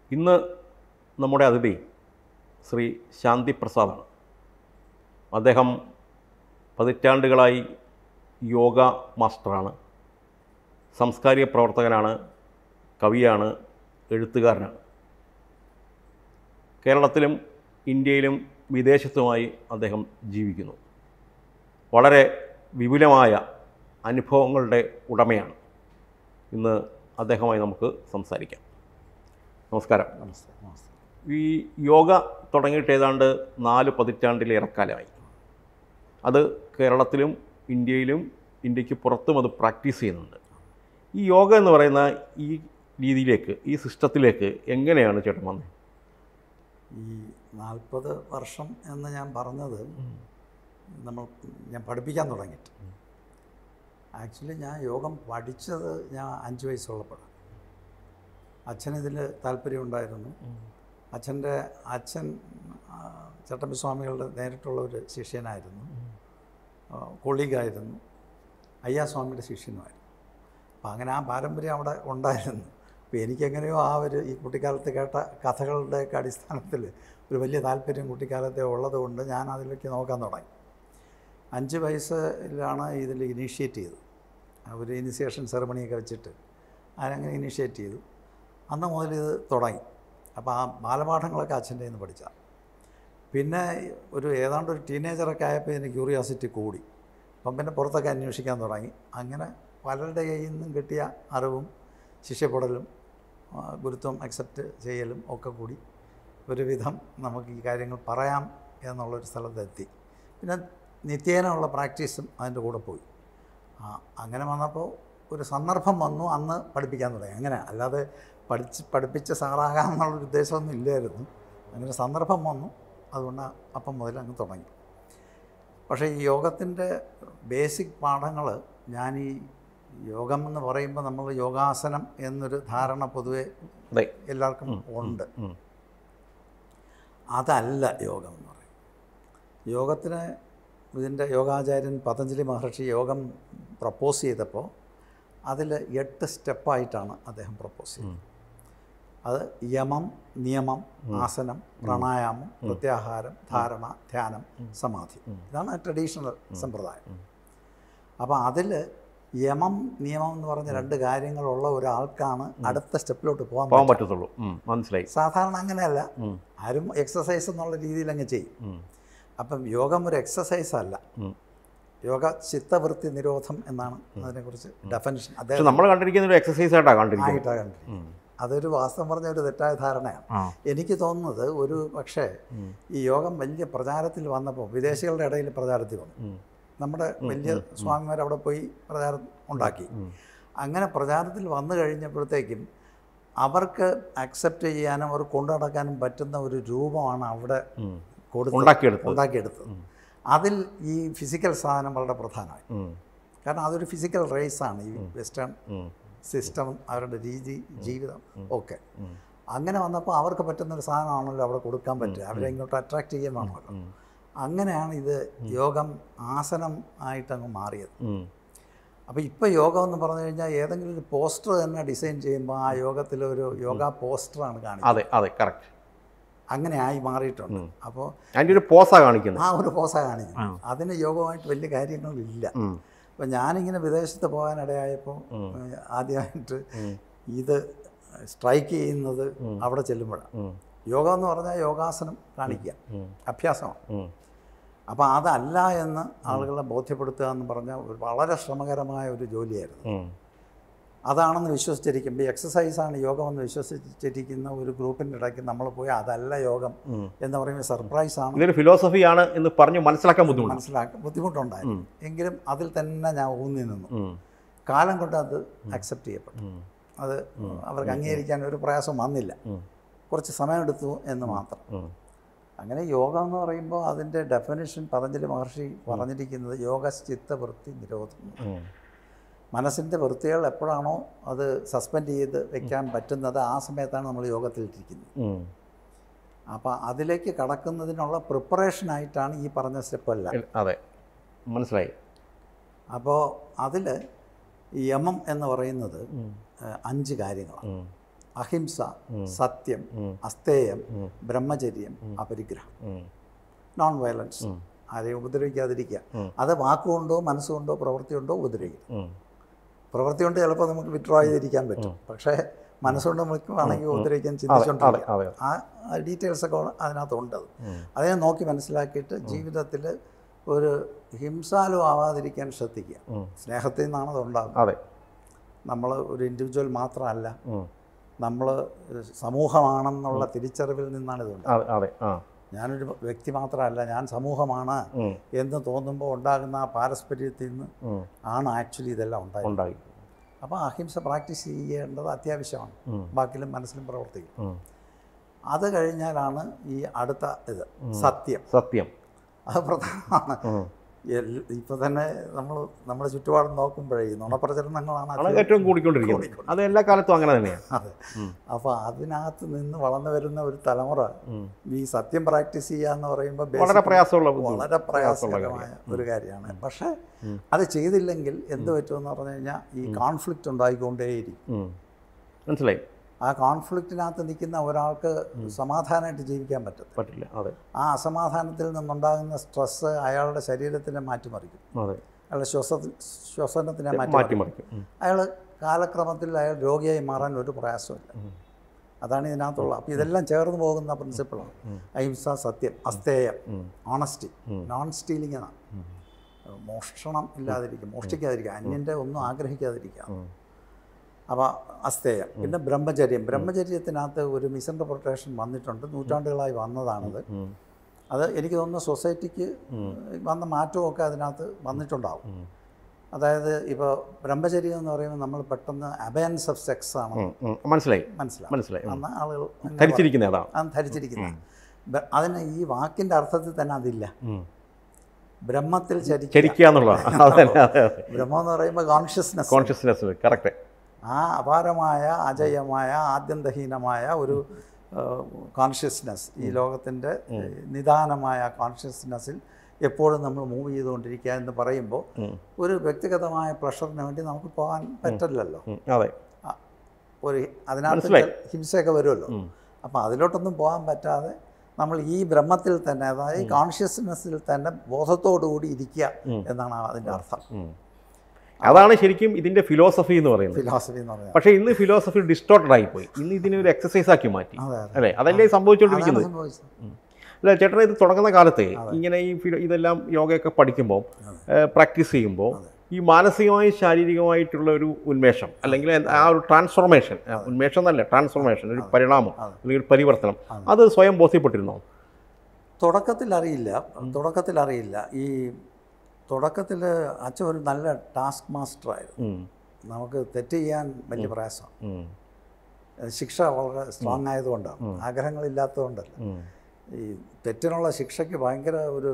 ഇന്ന് നമ്മുടെ അതിഥി ശ്രീ ശാന്തി പ്രസാദാണ് അദ്ദേഹം പതിറ്റാണ്ടുകളായി യോഗ മാസ്റ്ററാണ് സാംസ്കാരിക പ്രവർത്തകനാണ് കവിയാണ് എഴുത്തുകാരനാണ് കേരളത്തിലും ഇന്ത്യയിലും വിദേശത്തുമായി അദ്ദേഹം ജീവിക്കുന്നു വളരെ വിപുലമായ അനുഭവങ്ങളുടെ ഉടമയാണ് ഇന്ന് അദ്ദേഹവുമായി നമുക്ക് സംസാരിക്കാം നമസ്കാരം നമസ്തേ നമസ്തേ ഈ യോഗ തുടങ്ങിയിട്ട് ഏതാണ്ട് നാല് പതിറ്റാണ്ടിലേറെക്കാലമായി അത് കേരളത്തിലും ഇന്ത്യയിലും ഇന്ത്യക്ക് പുറത്തും അത് പ്രാക്ടീസ് ചെയ്യുന്നുണ്ട് ഈ യോഗ എന്ന് പറയുന്ന ഈ രീതിയിലേക്ക് ഈ സിസ്റ്റത്തിലേക്ക് എങ്ങനെയാണ് ചേട്ടൻ വന്നത് ഈ നാൽപ്പത് വർഷം എന്ന് ഞാൻ പറഞ്ഞത് നമ്മൾ ഞാൻ പഠിപ്പിക്കാൻ തുടങ്ങിയിട്ട് ആക്ച്വലി ഞാൻ യോഗം പഠിച്ചത് ഞാൻ അഞ്ച് വയസ്സുള്ളപ്പോഴാണ് അച്ഛനിതിൽ താല്പര്യമുണ്ടായിരുന്നു അച്ഛൻ്റെ അച്ഛൻ ആ, ചട്ടമ്പി സ്വാമികളുടെ നേരിട്ടുള്ള ഒരു ശിഷ്യനായിരുന്നു കൊളീഗായിരുന്നു അയ്യാസ്വാമിയുടെ ശിഷ്യനുമായിരുന്നു അപ്പം അങ്ങനെ ആ പാരമ്പര്യം അവിടെ ഉണ്ടായിരുന്നു അപ്പോൾ എനിക്കെങ്ങനെയോ ആ ഒരു ഈ കുട്ടിക്കാലത്ത് കേട്ട കഥകളുടെയൊക്കെ അടിസ്ഥാനത്തിൽ ഒരു വലിയ താല്പര്യം കുട്ടിക്കാലത്തെ ഉള്ളത് കൊണ്ട് ഞാൻ അതിലേക്ക് നോക്കാൻ തുടങ്ങി അഞ്ച് വയസ്സിലാണ് ഇതിൽ ഇനീഷ്യേറ്റ് ചെയ്തത് ആ ഒരു ഇനിഷ്യേഷൻ സെറമണിയൊക്കെ വെച്ചിട്ട് അതിനങ്ങനെ ഇനീഷ്യേറ്റ് ചെയ്തു അന്ന് മുതൽ ഇത് തുടങ്ങി അപ്പോൾ ആ ബാലപാഠങ്ങളൊക്കെ അച്ഛൻ്റെ നിന്ന് പഠിച്ചതാണ് പിന്നെ ഒരു ഏതാണ്ട് ഒരു ടീനേജറൊക്കെ ആയപ്പോൾ എനിക്ക് ക്യൂറിയോസിറ്റി കൂടി അപ്പം പിന്നെ പുറത്തൊക്കെ അന്വേഷിക്കാൻ തുടങ്ങി അങ്ങനെ പലരുടെ കയ്യിൽ നിന്നും കിട്ടിയ അറിവും ശിഷ്യപ്പെടലും ആ, ഗുരുത്വം അക്സെപ്റ്റ് ചെയ്യലും ഒക്കെ കൂടി ഒരുവിധം നമുക്ക് ഈ കാര്യങ്ങൾ പറയാം എന്നുള്ളൊരു സ്ഥലത്തെത്തി പിന്നെ നിത്യേന ഉള്ള പ്രാക്ടീസും അതിൻ്റെ കൂടെ പോയി ആ അങ്ങനെ വന്നപ്പോൾ ഒരു സന്ദർഭം വന്നു അന്ന് പഠിപ്പിക്കാൻ തുടങ്ങി അങ്ങനെ അല്ലാതെ പഠിച്ച് പഠിപ്പിച്ച് സാറാകാം എന്നുള്ളൊരു ഉദ്ദേശമൊന്നും ഇല്ലായിരുന്നു അങ്ങനെ സന്ദർഭം വന്നു അതുകൊണ്ട് അപ്പം മുതൽ അങ്ങ് തുടങ്ങി പക്ഷേ ഈ യോഗത്തിൻ്റെ ബേസിക് പാഠങ്ങൾ ഞാൻ ഈ യോഗം എന്ന് പറയുമ്പോൾ നമ്മൾ യോഗാസനം എന്നൊരു ധാരണ പൊതുവെ അതെ എല്ലാവർക്കും ഉണ്ട് ഉം. അതല്ല യോഗം എന്ന് പറയും യോഗത്തിന് ഇതിൻ്റെ യോഗാചാര്യൻ പതഞ്ജലി മഹർഷി യോഗം പ്രപ്പോസ് ചെയ്തപ്പോൾ അതിൽ എട്ട് സ്റ്റെപ്പായിട്ടാണ് അദ്ദേഹം പ്രപ്പോസ് ചെയ്തത് അത് യമം നിയമം ആസനം പ്രാണായാമം പ്രത്യാഹാരം ധാരണ ധ്യാനം സമാധി ഇതാണ് ട്രഡീഷണൽ സമ്പ്രദായം അപ്പോൾ അതിൽ യമം നിയമം എന്ന് പറഞ്ഞ രണ്ട് കാര്യങ്ങളുള്ള ഒരാൾക്കാണ് അടുത്ത സ്റ്റെപ്പിലോട്ട് പോകാൻ പോകാൻ പറ്റുക പറ്റത്തുള്ളൂ ഉം, മനസ്സിലായി സാധാരണ അങ്ങനെയല്ല ഉം, ആരും എക്സസൈസ് എന്നുള്ള രീതിയിൽ അങ്ങ് ചെയ്യും ഉം, അപ്പം യോഗം ഒരു എക്സസൈസ് അല്ല ഉം. യോഗ ചിത്തവൃത്തി നിരോധം എന്നാണ് അതിനെക്കുറിച്ച് ഡെഫനിഷൻ പക്ഷെ അദ്ദേഹം നമ്മൾ കണ്ടിരിക്കുന്ന ഒരു എക്സസൈസ് ആയിട്ടാണ് കണ്ടിരിക്കുന്നത് ആയിട്ടാണ് കണ്ടിരിക്കുന്നത് അതൊരു വാസ്തവം പറഞ്ഞ ഒരു തെറ്റായ ധാരണയാണ് ആ എനിക്ക് തോന്നുന്നത് ഒരു പക്ഷേ ഈ യോഗം വലിയ പ്രചാരത്തിൽ വന്നപ്പോൾ വിദേശികളുടെ ഇടയിൽ പ്രചാരത്തിൽ വന്നു ഉം, നമ്മുടെ വലിയ സ്വാമിമാർ അവിടെ പോയി പ്രചാരം ഉണ്ടാക്കി അങ്ങനെ പ്രചാരത്തിൽ വന്നു കഴിഞ്ഞപ്പോഴത്തേക്കും അവർക്ക് അക്സെപ്റ്റ് ചെയ്യാനും അവർ കൊണ്ടു നടക്കാനും പറ്റുന്ന ഒരു രൂപമാണ് അവിടെ ഉം. കൊടുത്തത് ഉണ്ടാക്കിയെടുത്തത് ഉണ്ടാക്കിയെടുത്തത് അതിൽ ഈ ഫിസിക്കൽ സാധനം വളരെ പ്രധാനമായി ഉം, കാരണം അതൊരു ഫിസിക്കൽ റേസാണ് ഈ വെസ്റ്റേൺ ഉം, സിസ്റ്റം അവരുടെ രീതി ജീവിതം ഒക്കെ ഉം. അങ്ങനെ വന്നപ്പോൾ അവർക്ക് പറ്റുന്ന ഒരു സാധനമാണല്ലോ അവിടെ കൊടുക്കാൻ പറ്റുക അവരെ ഇങ്ങോട്ട് അട്രാക്ട് ചെയ്യാൻ വേണമല്ലോ അങ്ങനെയാണ് ഇത് യോഗം ആസനം ആയിട്ടങ്ങ് മാറിയത് ഉം. അപ്പോൾ ഇപ്പോൾ യോഗം എന്ന് പറഞ്ഞു കഴിഞ്ഞാൽ ഏതെങ്കിലും ഒരു പോസ്റ്റർ തന്നെ ഡിസൈൻ ചെയ്യുമ്പോൾ ആ യോഗത്തിൽ ഒരു യോഗ പോസ്റ്ററാണ് കാണിക്കുന്നത് അതെ അതെ കറക്റ്റ് അങ്ങനെ ആയി മാറിയിട്ടുണ്ട് അപ്പോൾ അതിൻ്റെ ഒരു പോസാണ് കാണിക്കുന്നത് ആ ഒരു പോസാണ് കാണിക്കുന്നത് അതിന് യോഗമായിട്ട് വലിയ കാര്യങ്ങളില്ല ഉം, അപ്പം ഞാനിങ്ങനെ വിദേശത്ത് പോകാനിടയായപ്പോൾ ഏഹ്, ആദ്യമായിട്ട് ഇത് സ്ട്രൈക്ക് ചെയ്യുന്നത് അവിടെ ചെല്ലുമ്പോഴാണ് ഉം, യോഗ എന്ന് പറഞ്ഞാൽ യോഗാസനം കാണിക്കുക ഉം, അഭ്യാസമാണ് ഉം. അപ്പോൾ അതല്ല എന്ന് ആളുകളെ ബോധ്യപ്പെടുത്തുക എന്ന് പറഞ്ഞാൽ ഒരു വളരെ ശ്രമകരമായ ഒരു ജോലിയായിരുന്നു ഉം. അതാണെന്ന് വിശ്വസിച്ചിരിക്കുമ്പോൾ ഈ എക്സസൈസാണ് യോഗമെന്ന് വിശ്വസിച്ചിരിക്കുന്ന ഒരു ഗ്രൂപ്പിൻ്റെ ഇടയ്ക്ക് നമ്മൾ പോയി അതല്ല യോഗം എന്ന് പറയുമ്പോൾ സർപ്രൈസാണ് ഇതൊരു ഫിലോസഫിയാണ് എന്ന് പറഞ്ഞ് മനസ്സിലാക്കാൻ ബുദ്ധിമുട്ടാണ് മനസ്സിലാക്കി ബുദ്ധിമുട്ടുണ്ടായി എങ്കിലും അതിൽ തന്നെ ഞാൻ ഊന്നി നിന്നു ഉം, കാലം കൊണ്ട് അത് അക്സെപ്റ്റ് ചെയ്യപ്പെട്ടു ഉം, അത് അവർക്ക് അംഗീകരിക്കാൻ ഒരു പ്രയാസം വന്നില്ല ഉം, കുറച്ച് സമയമെടുത്തു എന്ന് മാത്രം ഉം. അങ്ങനെ യോഗ എന്ന് പറയുമ്പോൾ അതിൻ്റെ ഡെഫിനിഷൻ പതഞ്ജലി മഹർഷി പറഞ്ഞിരിക്കുന്നത് യോഗ ചിത്തവൃത്തി നിരോധം ഉം. മനസ്സിൻ്റെ വൃത്തികൾ എപ്പോഴാണോ അത് സസ്പെൻഡ് ചെയ്ത് വെക്കാൻ പറ്റുന്നത് ആ സമയത്താണ് നമ്മൾ യോഗത്തിലിരിക്കുന്നത് ഉം. അപ്പോൾ അതിലേക്ക് കടക്കുന്നതിനുള്ള പ്രിപ്പറേഷനായിട്ടാണ് ഈ പറഞ്ഞ സ്റ്റെപ്പെല്ലാം ഇല്ല, അതെ മനസ്സിലായി അപ്പോൾ അതിൽ യമം എന്ന് പറയുന്നത് ഉം. ഏഹ്, അഞ്ച് കാര്യങ്ങളാണ് ഉം. അഹിംസ സത്യം അസ്തേയം ഉം. ബ്രഹ്മചര്യം അപരിഗ്രഹം ഉം. നോൺ വയലൻസ് ആരെയും ഉപദ്രവിക്കാതിരിക്കുക ഉം. അത് വാക്കുകൊണ്ടോ മനസ്സുകൊണ്ടോ പ്രവൃത്തി കൊണ്ടോ ഉപദ്രവിക്കും ഉം. പ്രവൃത്തി കൊണ്ട് ചിലപ്പോൾ നമുക്ക് വിഡ്രോ ചെയ്തിരിക്കാൻ പറ്റും പക്ഷേ മനസ്സുകൊണ്ട് നിൽക്കുവാണെങ്കിൽ ഉപദ്രവിക്കാൻ അതെ ചിന്തിച്ചുകൊണ്ടിരിക്കുക അതെ ആ ഡീറ്റെയിൽസ് ഒക്കെ അതിനകത്തുണ്ട് അത് ഉം. അതിനെ നോക്കി മനസ്സിലാക്കിയിട്ട് ജീവിതത്തിൽ ഒരു ഹിംസാലും ആവാതിരിക്കാൻ ശ്രദ്ധിക്കുക ഉം. സ്നേഹത്തിൽ നിന്നാണ് അത് ഉണ്ടാകുന്നത് അതെ നമ്മൾ ഒരു ഇൻഡിവിജ്വൽ മാത്രമല്ല ഉം. നമ്മൾ സമൂഹമാണെന്നുള്ള തിരിച്ചറിവിൽ നിന്നാണ് ഇതുണ്ടാകുന്നത് അതെ അതെ ആ ഞാനൊരു വ്യക്തി മാത്രമല്ല ഞാൻ സമൂഹമാണ് ഉം. എന്ന് തോന്നുമ്പോൾ ഉണ്ടാകുന്ന ആ പാരസ്പര്യത്തിൽ നിന്ന് ഉം. ആണ് ആക്ച്വലി ഇതെല്ലാം ഉണ്ടായത് ഉണ്ടായി അപ്പോൾ അഹിംസ പ്രാക്ടീസ് ചെയ്യേണ്ടത് അത്യാവശ്യമാണ് ഉം. ബാക്കിലും മനസ്സിലും പ്രവർത്തിക്കും ഉം. അത് കഴിഞ്ഞാലാണ് ഈ അടുത്ത ഇത് സത്യം സത്യം അത് പ്രധാനമാണ് ഉം. ഇപ്പം തന്നെ നമ്മൾ നമ്മുടെ ചുറ്റുപാടും നോക്കുമ്പോഴേ ഈ നുണപ്രചരണങ്ങളാണ് ആണ് അധികം. ഏറ്റവും കൂടിക്കൊണ്ടിരിക്കുന്നത് അത് എല്ലാ കാലത്തും അങ്ങനെ തന്നെയാണ് അതെ ഉം. അപ്പോൾ അതിനകത്ത് നിന്ന് വളർന്നു വരുന്ന ഒരു തലമുറ ഉം. ഈ സത്യം പ്രാക്ടീസ് ചെയ്യുക എന്ന് പറയുമ്പോൾ വളരെ basically പ്രയാസമുള്ള ബുദ്ധി. വളരെ പ്രയാസകരമായ ഒരു കാര്യമാണ് പക്ഷേ അത് ചെയ്തില്ലെങ്കിൽ എന്ത് പറ്റുമെന്ന് പറഞ്ഞു കഴിഞ്ഞാൽ ഈ കോൺഫ്ലിക്റ്റ് ഉണ്ടായിക്കൊണ്ടേയിരിക്കും ഉം. മനസ്സിലായി ആ കോൺഫ്ലിക്റ്റിനകത്ത് നിൽക്കുന്ന ഒരാൾക്ക് സമാധാനമായിട്ട് ജീവിക്കാൻ പറ്റും പറ്റില്ല അതെ ആ അസമാധാനത്തിൽ നിന്നുണ്ടാകുന്ന സ്ട്രെസ്സ് അയാളുടെ ശരീരത്തിനെ മാറ്റിമറിക്കും അതെ അയാളുടെ ശ്വസ ശ്വസനത്തിനെ മാറ്റിമറിക്കും മാറ്റിമറിക്കും ഉം. അയാൾ കാലക്രമത്തിൽ അയാൾ രോഗിയായി മാറാൻ ഒരു പ്രയാസമില്ല അതാണ് ഇതിനകത്തുള്ള അപ്പോൾ ഇതെല്ലാം ചേർന്ന് പോകുന്ന പ്രിൻസിപ്പിളാണ് അഹിംസ സത്യം അസ്തേയം ഓണസ്റ്റി നോൺ സ്റ്റീലിംഗ് എന്നാണ് മോഷണം ഇല്ലാതിരിക്കും മോഷ്ടിക്കാതിരിക്കുക അന്യൻ്റെ ഒന്നും ആഗ്രഹിക്കാതിരിക്കുക ഉം. അപ്പോൾ അസ്തേയം പിന്നെ ബ്രഹ്മചര്യം ബ്രഹ്മചര്യത്തിനകത്ത് ഒരു മിസ്ഇൻ്റർപ്രിട്ടേഷൻ വന്നിട്ടുണ്ട് നൂറ്റാണ്ടുകളായി വന്നതാണത് ഉം. അത് എനിക്ക് തോന്നുന്നു സൊസൈറ്റിക്ക് വന്ന മാറ്റമൊക്കെ അതിനകത്ത് വന്നിട്ടുണ്ടാവും ഉം. അതായത് ഇപ്പോൾ ബ്രഹ്മചര്യം എന്ന് പറയുമ്പോൾ നമ്മൾ പെട്ടെന്ന് അബയൻസ് ഓഫ് സെക്സ് ആണ് ഉം. ഉം. മനസ്സിലായി മനസ്സിലാവും മനസ്സിലായി ഉം. അന്ന് ആളുകൾ അങ്ങനെ ധരിച്ചിരിക്കുന്ന അതാണ് അത് ധരിച്ചിരിക്കുന്നത് ബ- അതിന് ഈ വാക്കിൻ്റെ അർത്ഥത്തിൽ തന്നെ അതില്ല ഉം. ബ്രഹ്മത്തിൽ ചരിക്കുക ചരിക്കുക എന്നുള്ളതാണ് അതെ അതെ അതെ ബ്രഹ്മം എന്ന് പറയുമ്പോൾ കോൺഷ്യസ്നെസ് കോൺഷ്യസ്നെസ് കറക്റ്റ് ആ അപാരമായ അജയമായ ആദ്യന്തഹീനമായ ഒരു കോൺഷ്യസ്നെസ് ഈ ലോകത്തിൻ്റെ നിദാനമായ കോൺഷ്യസ്നെസ്സിൽ എപ്പോഴും നമ്മൾ മൂവ് ചെയ്തുകൊണ്ടിരിക്കുക എന്ന് പറയുമ്പോൾ ഒരു വ്യക്തിഗതമായ പ്ലഷറിന് വേണ്ടി നമുക്ക് പോകാൻ പറ്റില്ലല്ലോ അതെ ആ, ഒരു അതിനകത്ത് മനസ്സിലായി. ഹിംസയൊക്കെ വരുമല്ലോ ഉം. അപ്പോൾ അതിലോട്ടൊന്നും പോകാൻ പറ്റാതെ നമ്മൾ ഈ ബ്രഹ്മത്തിൽ തന്നെ അതായത് ഈ കോൺഷ്യസ്നെസ്സിൽ തന്നെ ബോധത്തോടു കൂടി ഇരിക്കുക എന്നാണ് അതിൻ്റെ അർത്ഥം ഉം. അതാണ് ശരിക്കും ഇതിന്റെ ഫിലോസഫി എന്ന് പറയുന്നത് ഫിലോസഫി എന്ന് പറഞ്ഞാൽ പക്ഷേ ഇന്ന് ഫിലോസഫി ഡിസ്റ്റോർട്ടഡ് ആയിപ്പോയി ഇന്ന് ഇതിനെ ഒരു എക്സസൈസ് ആക്കി മാറ്റി അതെ അതെ അല്ലേ അതല്ലേ അതാണ് സംഭവിച്ചുകൊണ്ടിരിക്കുന്നത് സംഭവിച്ചത് അല്ല ചേട്ടൻ ഇത് തുടങ്ങുന്ന കാലത്ത് ഇങ്ങനെ ഈ ഫിലോ ഇതെല്ലാം യോഗയൊക്കെ പഠിക്കുമ്പോൾ പ്രാക്ടീസ് ചെയ്യുമ്പോൾ ഈ മാനസികമായും ശാരീരികമായിട്ടുള്ള ഒരു ഉന്മേഷം അല്ലെങ്കിൽ ആ ഒരു ട്രാൻസ്ഫോർമേഷൻ ഉന്മേഷം എന്നല്ല ട്രാൻസ്ഫോർമേഷൻ ഒരു പരിണാമം അല്ലെങ്കിൽ ഒരു പരിവർത്തനം അത് സ്വയം ബോധ്യപ്പെട്ടിരുന്നോ തുടക്കത്തിൽ അറിയില്ല തുടക്കത്തിൽ അറിയില്ല ഈ തുടക്കത്തിൽ അച്ഛൻ ഒരു നല്ല ടാസ്ക് മാസ്റ്റർ ആയിരുന്നു ഉം. നമുക്ക് തെറ്റ് ചെയ്യാൻ വലിയ പ്രയാസമാണ് ഉം. ശിക്ഷ വളരെ സ്ട്രോങ് ആയതുകൊണ്ടാണ് ആഗ്രഹങ്ങളില്ലാത്തതുകൊണ്ടല്ല ഉം. ഈ തെറ്റിനുള്ള ശിക്ഷയ്ക്ക് ഭയങ്കര ഒരു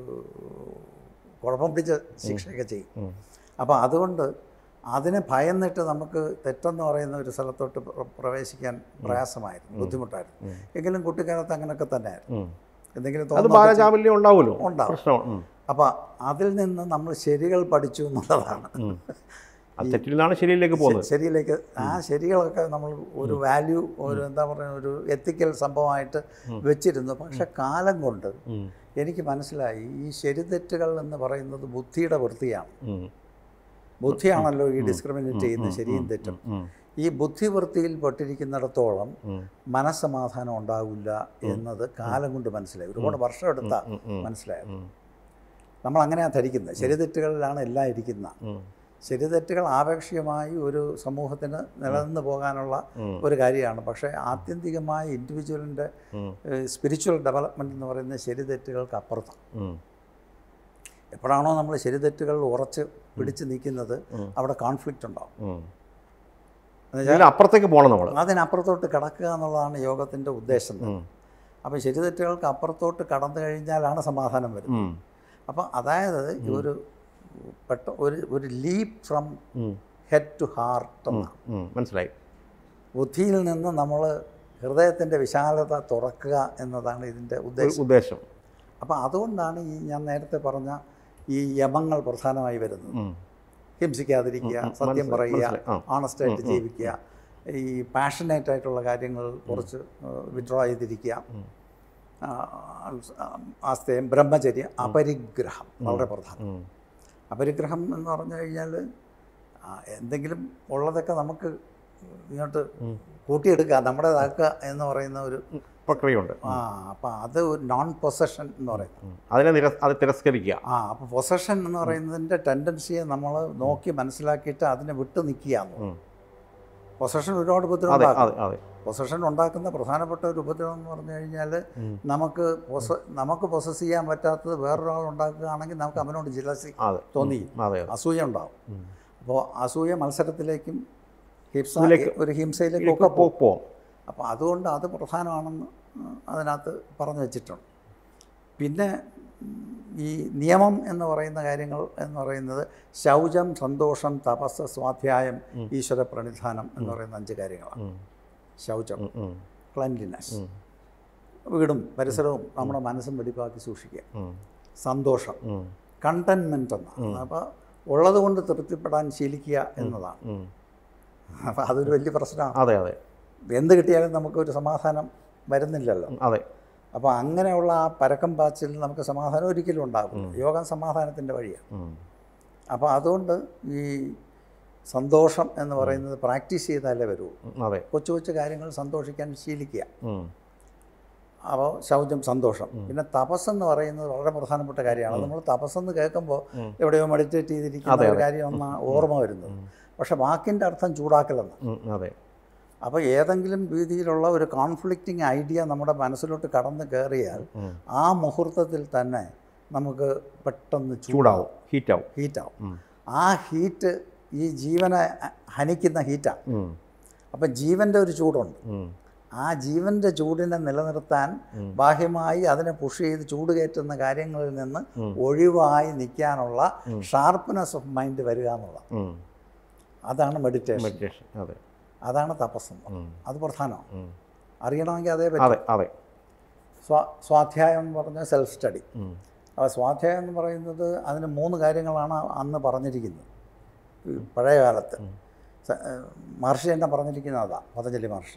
കുഴപ്പം പിടിച്ച ശിക്ഷയൊക്കെ ചെയ്യും ഉം. അപ്പോൾ അതുകൊണ്ട് അതിനെ ഭയന്നിട്ട് നമുക്ക് തെറ്റെന്ന് പറയുന്ന ഒരു സ്ഥലത്തോട്ട് പ്ര- പ്രവേശിക്കാൻ പ്രയാസമായിരുന്നു ബുദ്ധിമുട്ടായിരുന്നു എങ്കിലും കുട്ടിക്കാലത്ത് അങ്ങനെയൊക്കെ തന്നെയായിരുന്നു ഉം. എന്തെങ്കിലും അത് തോന്നുമ്പോൾ ബാലചാബല്യം ഉണ്ടാവുമല്ലോ ഉണ്ടാവും. പ്രശ്നമാണ് ഉം. അപ്പോൾ അതിൽ നിന്ന് നമ്മൾ ശരികൾ പഠിച്ചു എന്നുള്ളതാണ് ഉം. ആ തെറ്റിൽ നിന്നാണ് ശരിയിലേക്ക് പോകുന്നത് ശരിയിലേക്ക് ആ ശരികളൊക്കെ നമ്മൾ ഒരു വാല്യൂ ഒരു എന്താ പറയുക ഒരു എത്തിക്കൽ സംഭവമായിട്ട് വെച്ചിരുന്നു പക്ഷെ കാലം കൊണ്ട് ഉം. എനിക്ക് മനസ്സിലായി ഈ ശരി തെറ്റുകൾ എന്ന് പറയുന്നത് ബുദ്ധിയുടെ വൃത്തിയാണ് ഉം. ബുദ്ധിയാണല്ലോ ഈ ഡിസ്ക്രിമിനേറ്റ് ചെയ്യുന്ന ശരിയും തെറ്റും ഉം. ഈ ബുദ്ധിവൃത്തിയിൽ പെട്ടിരിക്കുന്നിടത്തോളം ഉം. മനസ്സമാധാനം ഉണ്ടാവില്ല എന്നത് കാലം കൊണ്ട് മനസ്സിലായി ഒരുപാട് വർഷം എടുത്താ മനസ്സിലായത് ഉം. നമ്മൾ അങ്ങനെയാണ് ധരിക്കുന്നത് ശരി തെറ്റുകളിലാണ് എല്ലാം ഇരിക്കുന്നത് ഉം. ശരി തെറ്റുകൾ ആപേക്ഷികമായി ഒരു സമൂഹത്തിന് നിലനിന്ന് പോകാനുള്ള ഉം. ഒരു കാര്യമാണ് പക്ഷേ ആത്യന്തികമായ ഇൻഡിവിജ്വലിൻ്റെ ഉം. സ്പിരിച്വൽ ഡെവലപ്മെൻറ്റ് എന്ന് പറയുന്ന ശരി തെറ്റുകൾക്ക് അപ്പുറത്താണ് ഉം. എപ്പോഴാണോ നമ്മൾ ശരി തെറ്റുകൾ ഉറച്ച് പിടിച്ച് നിൽക്കുന്നത് അവിടെ കോൺഫ്ലിക്റ്റ് ഉണ്ടാവും ഉം. എന്നുവെച്ചാൽ ഇതിന് അപ്പുറത്തേക്ക് പോകണം നമ്മൾ അതിനപ്പുറത്തോട്ട് കടക്കുക എന്നുള്ളതാണ് യോഗത്തിൻ്റെ ഉദ്ദേശം തന്നെ. അപ്പോൾ ശരി തെറ്റുകൾക്ക് അപ്പുറത്തോട്ട് കടന്നു കഴിഞ്ഞാലാണ് സമാധാനം വരുന്നത് അപ്പോൾ അതായത് ഈ ഒരു പെട്ട ഒരു ഒരു leap from head to heart എന്നാണ് മനസ്സിലായി ബുദ്ധിയിൽ നിന്ന് നമ്മൾ ഹൃദയത്തിൻ്റെ വിശാലത തുറക്കുക എന്നതാണ് ഇതിൻ്റെ ഉദ്ദേശം ഉദ്ദേശം അപ്പോൾ അതുകൊണ്ടാണ് ഈ ഞാൻ നേരത്തെ പറഞ്ഞ ഈ യമങ്ങൾ പ്രധാനമായി വരുന്നത് ഉം. ഹിംസിക്കാതിരിക്കുക ഉം, സത്യം മനസ്സിലായി, പറയുക മനസ്സിലായി. ആ. ഓണസ്റ്റായിട്ട് ജീവിക്കുക ഈ പാഷനേറ്റ് ആയിട്ടുള്ള കാര്യങ്ങൾ കുറച്ച് വിഡ്രോ ചെയ്തിരിക്കുക ആ, ആസ്തേയം ബ്രഹ്മചര്യം അപരിഗ്രഹം വളരെ പ്രധാനം ഉം. അപരിഗ്രഹം എന്ന് പറഞ്ഞു കഴിഞ്ഞാൽ ആ, എന്തെങ്കിലും ഉള്ളതൊക്കെ നമുക്ക് ഇങ്ങോട്ട് കൂട്ടിയെടുക്കുക നമ്മുടേതാക്കുക എന്ന് പറയുന്ന ഒരു പ്രക്രിയയുണ്ട് ആ അപ്പം അത് ഒരു നോൺ പൊസഷൻ എന്ന് പറയുന്നത് ഉം. അതിനെ നിര അത് തിരസ്കരിക്കുക ആ അപ്പോൾ പൊസഷൻ എന്ന് പറയുന്നതിൻ്റെ ടെൻഡൻസിയെ നമ്മൾ നോക്കി മനസ്സിലാക്കിയിട്ട് അതിനെ വിട്ട് നിൽക്കുകയാണ് ഉം. പൊസഷൻ ഒരുപാട് ഉപദ്രവം അതെ ഉണ്ടാക്കും അതെ അതെ പൊസഷൻ ഉണ്ടാക്കുന്ന പ്രധാനപ്പെട്ട ഒരു ഉപദ്രവം എന്ന് പറഞ്ഞു കഴിഞ്ഞാൽ ഉം. നമുക്ക് പൊസ നമുക്ക് പൊസസ് ചെയ്യാൻ പറ്റാത്തത് വേറൊരാൾ ഉണ്ടാക്കുകയാണെങ്കിൽ നമുക്ക് അവനോട് ജിലസി അതെ തോന്നി അതെ അതെ അസൂയ ഉണ്ടാവും ഉം. അപ്പോൾ അസൂയ മത്സരത്തിലേക്കും ഹിംസ ഇതിലേക്ക് ഒരു ഹിംസയിലേക്കും ഇതിലേക്ക് ഒക്കെ പോകും പോ- പോവും അപ്പോൾ അതുകൊണ്ട് അത് പ്രധാനമാണെന്ന് അതിനകത്ത് പറഞ്ഞു വെച്ചിട്ടുണ്ട് പിന്നെ ഉം, ഈ നിയമം എന്ന് പറയുന്ന കാര്യങ്ങൾ എന്ന് പറയുന്നത് ശൗചം സന്തോഷം തപസ് സ്വാധ്യായം ഈശ്വര പ്രണിധാനം എന്ന് പറയുന്ന അഞ്ച് കാര്യങ്ങളാണ് ഉം. ശൗചം ഉം. ഉം. ക്ലൻലിനെസ് ഉം. വീടും പരിസരവും നമ്മുടെ മനസ്സും വെടിപ്പാക്കി സൂക്ഷിക്കുക ഉം. സന്തോഷം ഉം. കണ്ടൻമെൻറ്റ് എന്നാണ് അപ്പോൾ ഉള്ളത് കൊണ്ട് തൃപ്തിപ്പെടാൻ ശീലിക്കുക എന്നതാണ് ഉം. അപ്പോൾ അതൊരു വലിയ പ്രശ്നമാണ് അതെ അതെ എന്ത് കിട്ടിയാലും നമുക്കൊരു സമാധാനം വരുന്നില്ലല്ലോ ഉം. അതെ അപ്പോൾ അങ്ങനെയുള്ള ആ പരക്കം പാച്ചിൽ നമുക്ക് സമാധാനം ഒരിക്കലും ഉണ്ടാകും യോഗം സമാധാനത്തിൻ്റെ വഴിയാണ് ഉം. അപ്പോൾ അതുകൊണ്ട് ഈ സന്തോഷം എന്ന് പറയുന്നത് പ്രാക്ടീസ് ചെയ്താലേ വരൂ ഉം. അതെ കൊച്ചു കൊച്ചു കാര്യങ്ങൾ സന്തോഷിക്കാൻ ശീലിക്കുക ഉം. അപ്പോൾ ശൗചം സന്തോഷം പിന്നെ തപസ്സെന്ന് പറയുന്നത് വളരെ പ്രധാനപ്പെട്ട കാര്യമാണ് നമ്മൾ തപസ്സെന്ന് കേൾക്കുമ്പോൾ എവിടെയോ മെഡിറ്റേറ്റ് ചെയ്തിരിക്കുന്ന ഒരു കാര്യം ഒന്നാണ് ഓർമ്മ വരുന്നത് പക്ഷെ വാക്കിൻ്റെ അർത്ഥം ചൂടാക്കലെന്ന് ഉം. അതെ അപ്പോൾ ഏതെങ്കിലും രീതിയിലുള്ള ഒരു കോൺഫ്ലിക്റ്റിംഗ് ഐഡിയ നമ്മുടെ മനസ്സിലോട്ട് കടന്നു കയറിയാൽ ഉം. ആ മുഹൂർത്തത്തിൽ തന്നെ നമുക്ക് പെട്ടെന്ന് ചൂടാവും ചൂടാവും ഹീറ്റാവും ഹീറ്റാവും ഉം. ആ ഹീറ്റ് ഈ ജീവനെ ഹനിക്കുന്ന ഹീറ്റാണ് ഉം. അപ്പം ജീവൻ്റെ ഒരു ചൂടുണ്ട് ഉം. ആ ജീവൻ്റെ ചൂടിനെ നിലനിർത്താൻ ബാഹ്യമായി അതിനെ പുഷ് ചെയ്ത് ചൂട് കയറ്റുന്ന കാര്യങ്ങളിൽ നിന്ന് ഒഴിവായി നിൽക്കാനുള്ള ഷാർപ്പ്നെസ് ഓഫ് മൈൻഡ് വരിക എന്നുള്ളത് ഉം. അതാണ് മെഡിറ്റേഷൻ മെഡിറ്റേഷൻ അതെ അതാണ് തപസ്സം ഉം. അത് പ്രധാനമാണ് ഉം. അറിയണമെങ്കിൽ അതേ പറ്റും അതെ അതെ സ്വാ സ്വാധ്യായം എന്ന് പറഞ്ഞാൽ സെൽഫ് സ്റ്റഡി ഉം. അപ്പോൾ സ്വാധ്യായം എന്ന് പറയുന്നത് അതിന് മൂന്ന് കാര്യങ്ങളാണ് അന്ന് പറഞ്ഞിരിക്കുന്നത് ഈ പഴയ കാലത്ത് സ- ഏഹ് മഹർഷി തന്നെ പറഞ്ഞിരിക്കുന്നത് അതാ പതഞ്ജലി മഹർഷി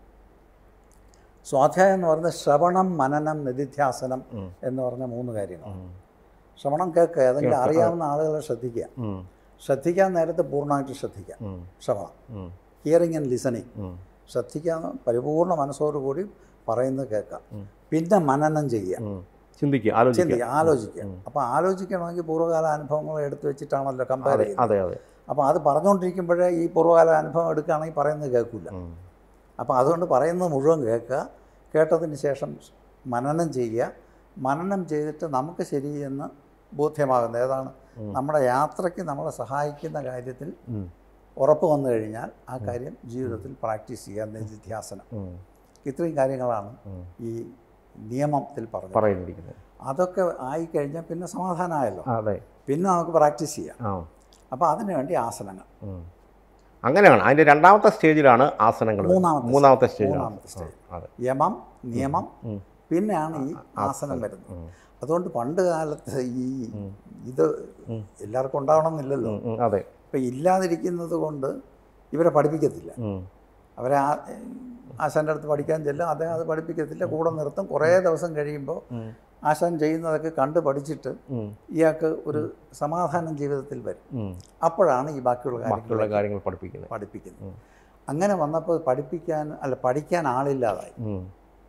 സ്വാധ്യായം എന്ന് പറയുന്നത് ശ്രവണം മനനം നിധിധ്യാസനം എന്ന് പറഞ്ഞ മൂന്ന് കാര്യങ്ങൾ ഉം. ശ്രവണം കേൾക്കുക ഏതെങ്കിലും അറിയാവുന്ന ആളുകളെ ശ്രദ്ധിക്കുക ഉം. ശ്രദ്ധിക്കാൻ നേരത്തെ പൂർണ്ണമായിട്ട് ശ്രദ്ധിക്കുക ഉം. ശ്രവണം ഉം. ഹിയറിങ് ആൻഡ് ലിസണിങ് ഉം. ശ്രദ്ധിക്കാൻ പരിപൂർണ്ണ മനസ്സോടുകൂടി പറയുന്നത് കേൾക്കാം പിന്നെ മനനം ചെയ്യുക ഉം. ചിന്തിക്കുക ആലോചിക്കുക ചിന്തിക്കുക ആലോചിക്കുക അപ്പോൾ ആലോചിക്കണമെങ്കിൽ പൂർവ്വകാല അനുഭവങ്ങൾ എടുത്തു വെച്ചിട്ടാണല്ലോ കമ്പയർ അതെ ചെയ്യുന്നത് അതെ അതെ അപ്പോൾ അത് പറഞ്ഞുകൊണ്ടിരിക്കുമ്പോഴേ ഈ പൂർവ്വകാല അനുഭവം എടുക്കുകയാണെങ്കിൽ പറയുന്നത് കേൾക്കില്ല ഉം. അപ്പോൾ അതുകൊണ്ട് പറയുന്നത് മുഴുവൻ കേൾക്കുക കേട്ടതിന് ശേഷം മനനം ചെയ്യുക മനനം ചെയ്തിട്ട് നമുക്ക് ശരിയെന്ന് ബോധ്യമാകുന്നത് ഏതാണ് നമ്മുടെ യാത്രയ്ക്ക് നമ്മളെ സഹായിക്കുന്ന കാര്യത്തിൽ ഉം. ഉറപ്പ് വന്നു കഴിഞ്ഞാൽ ആ കാര്യം ജീവിതത്തിൽ പ്രാക്ടീസ് ചെയ്യുക നിധിധ്യാസനം ഉം. ഇത്രയും കാര്യങ്ങളാണ് ഉം. ഈ നിയമത്തിൽ പറഞ്ഞത് പറയുന്നിരിക്കുന്നത് അതൊക്കെ ആയിക്കഴിഞ്ഞാൽ പിന്നെ സമാധാനമായല്ലോ അതെ പിന്നെ നമുക്ക് പ്രാക്ടീസ് ചെയ്യാം ആ അപ്പോൾ അതിനു വേണ്ടി ആസനങ്ങൾ ഉം. അങ്ങനെയാണ് അതിൻ്റെ രണ്ടാമത്തെ സ്റ്റേജിലാണ് ആസനങ്ങൾ വരുന്നത്. മൂന്നാമത്തെ മൂന്നാമത്തെ സ്റ്റേജിലാണ് മൂന്നാമത്തെ സ്റ്റേജ് അതെ യമം നിയമം പിന്നെയാണ് ഈ ആസനം വരുന്നത് അതുകൊണ്ട് പണ്ട് കാലത്ത് ഈ ഇത് എല്ലാവർക്കും ഉണ്ടാവണമെന്നില്ലല്ലോ ഉം, ഉം, അതെ ഇപ്പം ഇല്ലാതിരിക്കുന്നത് കൊണ്ട് ഇവരെ പഠിപ്പിക്കത്തില്ല ഉം. അവരെ ആ ആശാൻ്റെ അടുത്ത് പഠിക്കാൻ ചെല്ലും അദ്ദേഹം അത് പഠിപ്പിക്കത്തില്ല കൂടെ നിർത്തും കുറേ ദിവസം കഴിയുമ്പോൾ ആശാൻ ചെയ്യുന്നതൊക്കെ കണ്ട് പഠിച്ചിട്ട് ഉം. ഇയാൾക്ക് ഒരു സമാധാനം ജീവിതത്തിൽ വരും ഉം. അപ്പോഴാണ് ഈ ബാക്കിയുള്ള കാര്യങ്ങൾ ബാക്കിയുള്ള കാര്യങ്ങൾ പഠിപ്പിക്കുന്നത് പഠിപ്പിക്കുന്നത് അങ്ങനെ വന്നപ്പോൾ പഠിപ്പിക്കാൻ അല്ല പഠിക്കാൻ ആളില്ലാതായി ഉം.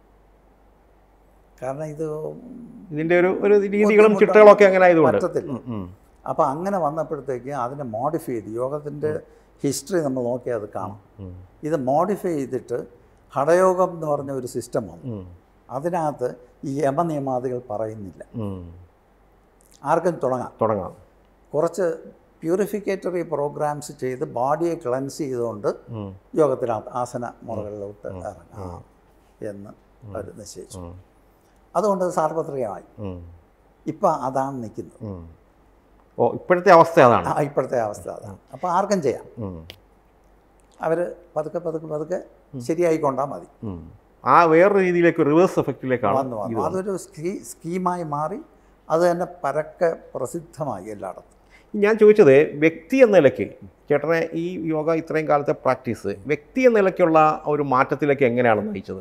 കാരണം ഇത് ഇതിൻ്റെ ഒരു ഒരു രീതികളും ചിട്ടകളൊക്കെ അങ്ങനെ ആയതുകൊണ്ട് പറ്റത്തില്ല ഉം, ഉം. അപ്പോൾ അങ്ങനെ വന്നപ്പോഴത്തേക്ക് അതിനെ മോഡിഫൈ ചെയ്ത് യോഗത്തിൻ്റെ ഹിസ്റ്ററി നമ്മൾ നോക്കിയാൽ അത് കാണാം ഉം. ഇത് മോഡിഫൈ ചെയ്തിട്ട് ഹഠയോഗം എന്ന് പറഞ്ഞ ഒരു സിസ്റ്റം വന്നു ഉം. അതിനകത്ത് ഈ യമനിയമാദികൾ പറയുന്നില്ല ഉം. ആർക്കും തുടങ്ങാം തുടങ്ങാം കുറച്ച് പ്യൂരിഫിക്കേറ്ററി പ്രോഗ്രാംസ് ചെയ്ത് ബോഡിയെ ക്ലൻസ് ചെയ്തുകൊണ്ട് ഉം. യോഗത്തിനകത്ത് ആസന മുറകളിലോട്ട് ഇറങ്ങാം എന്ന് അവർ നിശ്ചയിച്ചു ഉം. അതുകൊണ്ട് അത് സാർവത്രികമായി ഉം. ഇപ്പം അതാണ് നിൽക്കുന്നത് ഉം. ഓ ഇപ്പോഴത്തെ അവസ്ഥ അതാണ് ആ, ഇപ്പോഴത്തെ അവസ്ഥ അതാണ് അപ്പോൾ ആർക്കും ചെയ്യാം ഉം. അവർ പതുക്കെ പതുക്കെ പതുക്കെ ശരിയായിക്കൊണ്ടാൽ മതി ഉം. ആ വേറൊരു രീതിയിലേക്ക് റിവേഴ്സ് എഫക്റ്റിലേക്കാണ് വന്നു വന്നു അതൊരു സ്കീ സ്കീമായി മാറി അത് തന്നെ പരക്കെ പ്രസിദ്ധമായി എല്ലായിടത്തും ഞാൻ ചോദിച്ചത് വ്യക്തി എന്ന നിലയ്ക്ക് ചേട്ടനെ ഈ യോഗ ഇത്രയും കാലത്തെ പ്രാക്ടീസ് വ്യക്തി എന്ന നിലയ്ക്കുള്ള ഒരു മാറ്റത്തിലേക്ക് എങ്ങനെയാണ് നയിച്ചത്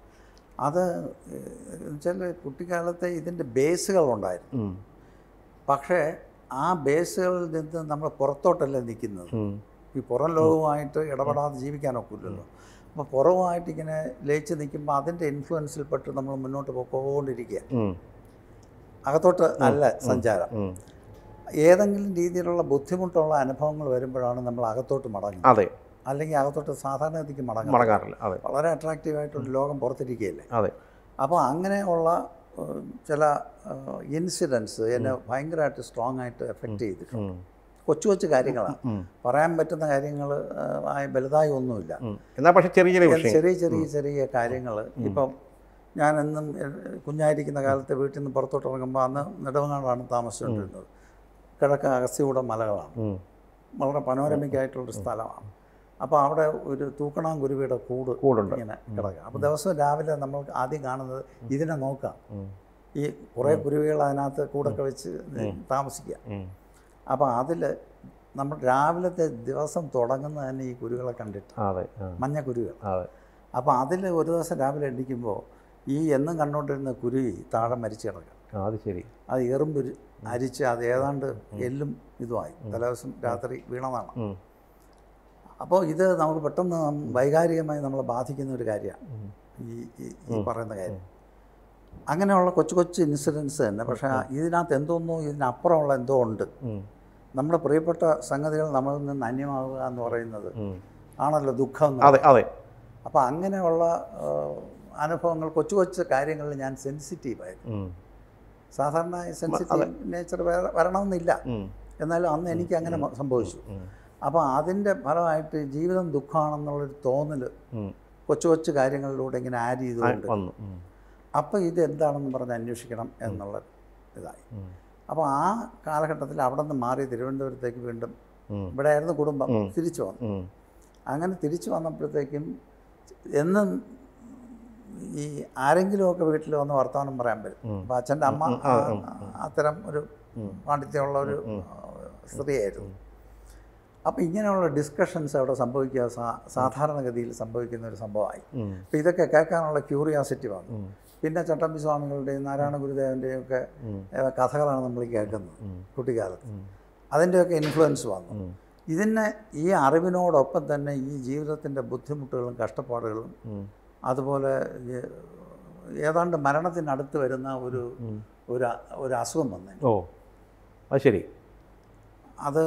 അത് വെച്ചാൽ കുട്ടിക്കാലത്തെ ഇതിൻ്റെ ബേസുകളുണ്ടായിരുന്നു ഉം. പക്ഷേ ആ ബേസുകളിൽ നിന്ന് നമ്മൾ പുറത്തോട്ടല്ല നിൽക്കുന്നത് ഉം. ഈ പുറം ലോകവുമായിട്ട് ഇടപെടാതെ ജീവിക്കാനൊക്കില്ലല്ലോ അപ്പോൾ പുറവുമായിട്ട് ഇങ്ങനെ ലയിച്ച് നിൽക്കുമ്പോൾ അതിൻ്റെ ഇൻഫ്ലുവൻസിൽപ്പെട്ട് നമ്മൾ മുന്നോട്ട് പോയിക്കൊണ്ടിരിക്കുക ഉം. അകത്തോട്ട് അല്ല സഞ്ചാരം ഉം. ഏതെങ്കിലും രീതിയിലുള്ള ബുദ്ധിമുട്ടുള്ള അനുഭവങ്ങൾ വരുമ്പോഴാണ് നമ്മൾ അകത്തോട്ട് മടങ്ങുന്നത് അതെ അല്ലെങ്കിൽ അകത്തോട്ട് സാധാരണഗതിക്ക് മടങ്ങും മടങ്ങാറില്ല അതെ വളരെ അട്രാക്റ്റീവായിട്ടൊരു ലോകം പുറത്തിരിക്കുകയല്ലേ അതെ അപ്പോൾ അങ്ങനെയുള്ള ഏഹ്, ചില ഇൻസിഡൻസ് എന്നെ ഭയങ്കരമായിട്ട് സ്ട്രോങ് ആയിട്ട് എഫക്റ്റ് ചെയ്തിട്ടുണ്ട് ഉം. കൊച്ചു കൊച്ചു കാര്യങ്ങളാണ് ഉം. പറയാൻ പറ്റുന്ന കാര്യങ്ങൾ ആയ വലുതായി ഒന്നുമില്ല ഉം. എന്നാൽ പക്ഷേ ചെറിയ ചെറിയ വിഷയം ചെറിയ ചെറിയ ചെറിയ കാര്യങ്ങൾ ഇപ്പം ഞാൻ എന്നും എ- കുഞ്ഞായിരിക്കുന്ന കാലത്ത് വീട്ടിൽ നിന്ന് പുറത്തോട്ട് ഇറങ്ങുമ്പോൾ അന്ന് നെടുവങ്ങാടാണ് താമസിച്ചുകൊണ്ടിരുന്നത് കിഴക്ക് അഗസ്ത്യകൂടം മലകളാണ് ഉം. വളരെ പനോരമിക്കായിട്ടുള്ളൊരു സ്ഥലമാണ് അപ്പോൾ അവിടെ ഒരു തൂക്കണാം കുരുവിയുടെ കൂട് കൂടുണ്ട് ഇങ്ങനെ കിടക്കുക അപ്പോൾ ദിവസവും രാവിലെ നമ്മൾ ആദ്യം കാണുന്നത് ഇതിനെ നോക്കാം ഉം. ഈ കുറേ കുരുവികൾ അതിനകത്ത് കൂടൊക്കെ വെച്ച് താമസിക്കുക ഉം. അപ്പോൾ അതിൽ നമ്മൾ രാവിലത്തെ ദിവസം തുടങ്ങുന്നത് തന്നെ ഈ കുരുവികളെ കണ്ടിട്ട് അതെ ആ. മഞ്ഞ കുരുവികൾ അതെ അപ്പോൾ അതിൽ ഒരു ദിവസം രാവിലെ എണ്ണിക്കുമ്പോൾ ഈ എന്നും കണ്ടുകൊണ്ടിരുന്ന കുരുവി താഴെ മരിച്ചു കിടക്കുക ആ, അത് ശരി അത് എറുമ്പ് അരിച്ച് അത് ഏതാണ്ട് എല്ലും ഇതുമായി തലേദിവസം രാത്രി വീണതാണ് ഉം. അപ്പോൾ ഇത് നമുക്ക് പെട്ടെന്ന് നം- വൈകാരികമായി നമ്മളെ ബാധിക്കുന്ന ഒരു കാര്യമാണ് ഉം. ഈ ഈ- ഈ പറയുന്ന കാര്യം അങ്ങനെയുള്ള കൊച്ചു കൊച്ചു ഇൻസിഡൻസ് തന്നെ പക്ഷേ ഇതിനകത്ത് എന്തോന്നോ ഇതിനപ്പുറമുള്ള എന്തോ ഉണ്ട് ഉം. നമ്മുടെ പ്രിയപ്പെട്ട സംഗതികൾ നമ്മളിൽ നിന്ന് അന്യമാവുക എന്ന് പറയുന്നത് ഉം. ആണല്ലോ ദുഃഖം എന്ന് അതെ അതെ അപ്പോൾ അങ്ങനെയുള്ള ആ, അനുഭവങ്ങൾ കൊച്ചു കൊച്ചു കാര്യങ്ങളിൽ ഞാൻ സെൻസിറ്റീവായിരുന്നു ഉം. സാധാരണ സെൻസിറ്റീവ് നേച്ചർ വരണമെന്നില്ല ഉം. എന്നാലും അന്ന് എനിക്ക് അങ്ങനെ മ- സംഭവിച്ചു ഉം. അപ്പോൾ അതിൻ്റെ ഫലമായിട്ട് ജീവിതം ദുഃഖമാണെന്നുള്ളൊരു തോന്നൽ ഉം. കൊച്ചു കൊച്ചു കാര്യങ്ങളിലൂടെ ഇങ്ങനെ ആഡ് ആ, ചെയ്തുകൊണ്ട് വന്നു ഉം. അപ്പോൾ ഇത് എന്താണെന്ന് പറഞ്ഞ് അന്വേഷിക്കണം എന്നുള്ള ഇതായി ഉം. അപ്പോൾ ആ കാലഘട്ടത്തിൽ അവിടെ നിന്ന് മാറി തിരുവനന്തപുരത്തേക്ക് വീണ്ടും ഉം. ഇവിടെയായിരുന്നു കുടുംബം തിരിച്ചു വന്നു ഉം. അങ്ങനെ തിരിച്ചു വന്നപ്പോഴത്തേക്കും എന്നും ഈ ആരെങ്കിലുമൊക്കെ വീട്ടിൽ വന്ന് വർത്തമാനം പറയാൻ വരും അപ്പോൾ അച്ഛൻ്റെ അമ്മ ആ- അത്തരം ഒരു പാണ്ഡിത്യമുള്ള ഒരു സ്ത്രീയായിരുന്നു അപ്പോൾ ഇങ്ങനെയുള്ള ഡിസ്കഷൻസ് അവിടെ സംഭവിക്കുക സാ- സാധാരണഗതിയിൽ സംഭവിക്കുന്ന ഒരു സംഭവമായി ഉം. അപ്പോൾ ഇതൊക്കെ കേൾക്കാനുള്ള ക്യൂറിയാസിറ്റി വന്നു ഉം. പിന്നെ ചട്ടമ്പി സ്വാമികളുടെയും നാരായണ ഗുരുദേവൻ്റെയും ഒക്കെ ഉം. ഏഹ്, കഥകളാണ് നമ്മൾ ഈ കേൾക്കുന്നത് ഉം. കുട്ടിക്കാലത്ത് ഉം. അതിൻ്റെയൊക്കെ ഇൻഫ്ലുവൻസ് വന്നു ഉം. ഇതിനെ ഈ അറിവിനോടൊപ്പം തന്നെ ഈ ജീവിതത്തിൻ്റെ ബുദ്ധിമുട്ടുകളും കഷ്ടപ്പാടുകളും ഉം. അതുപോലെ ഈ ഏതാണ്ട് മരണത്തിനടുത്ത് വരുന്ന ഒരു ഉം. ഒരു അ- ഒരു അസുഖം വന്നു ഓ അത് ശരി അത്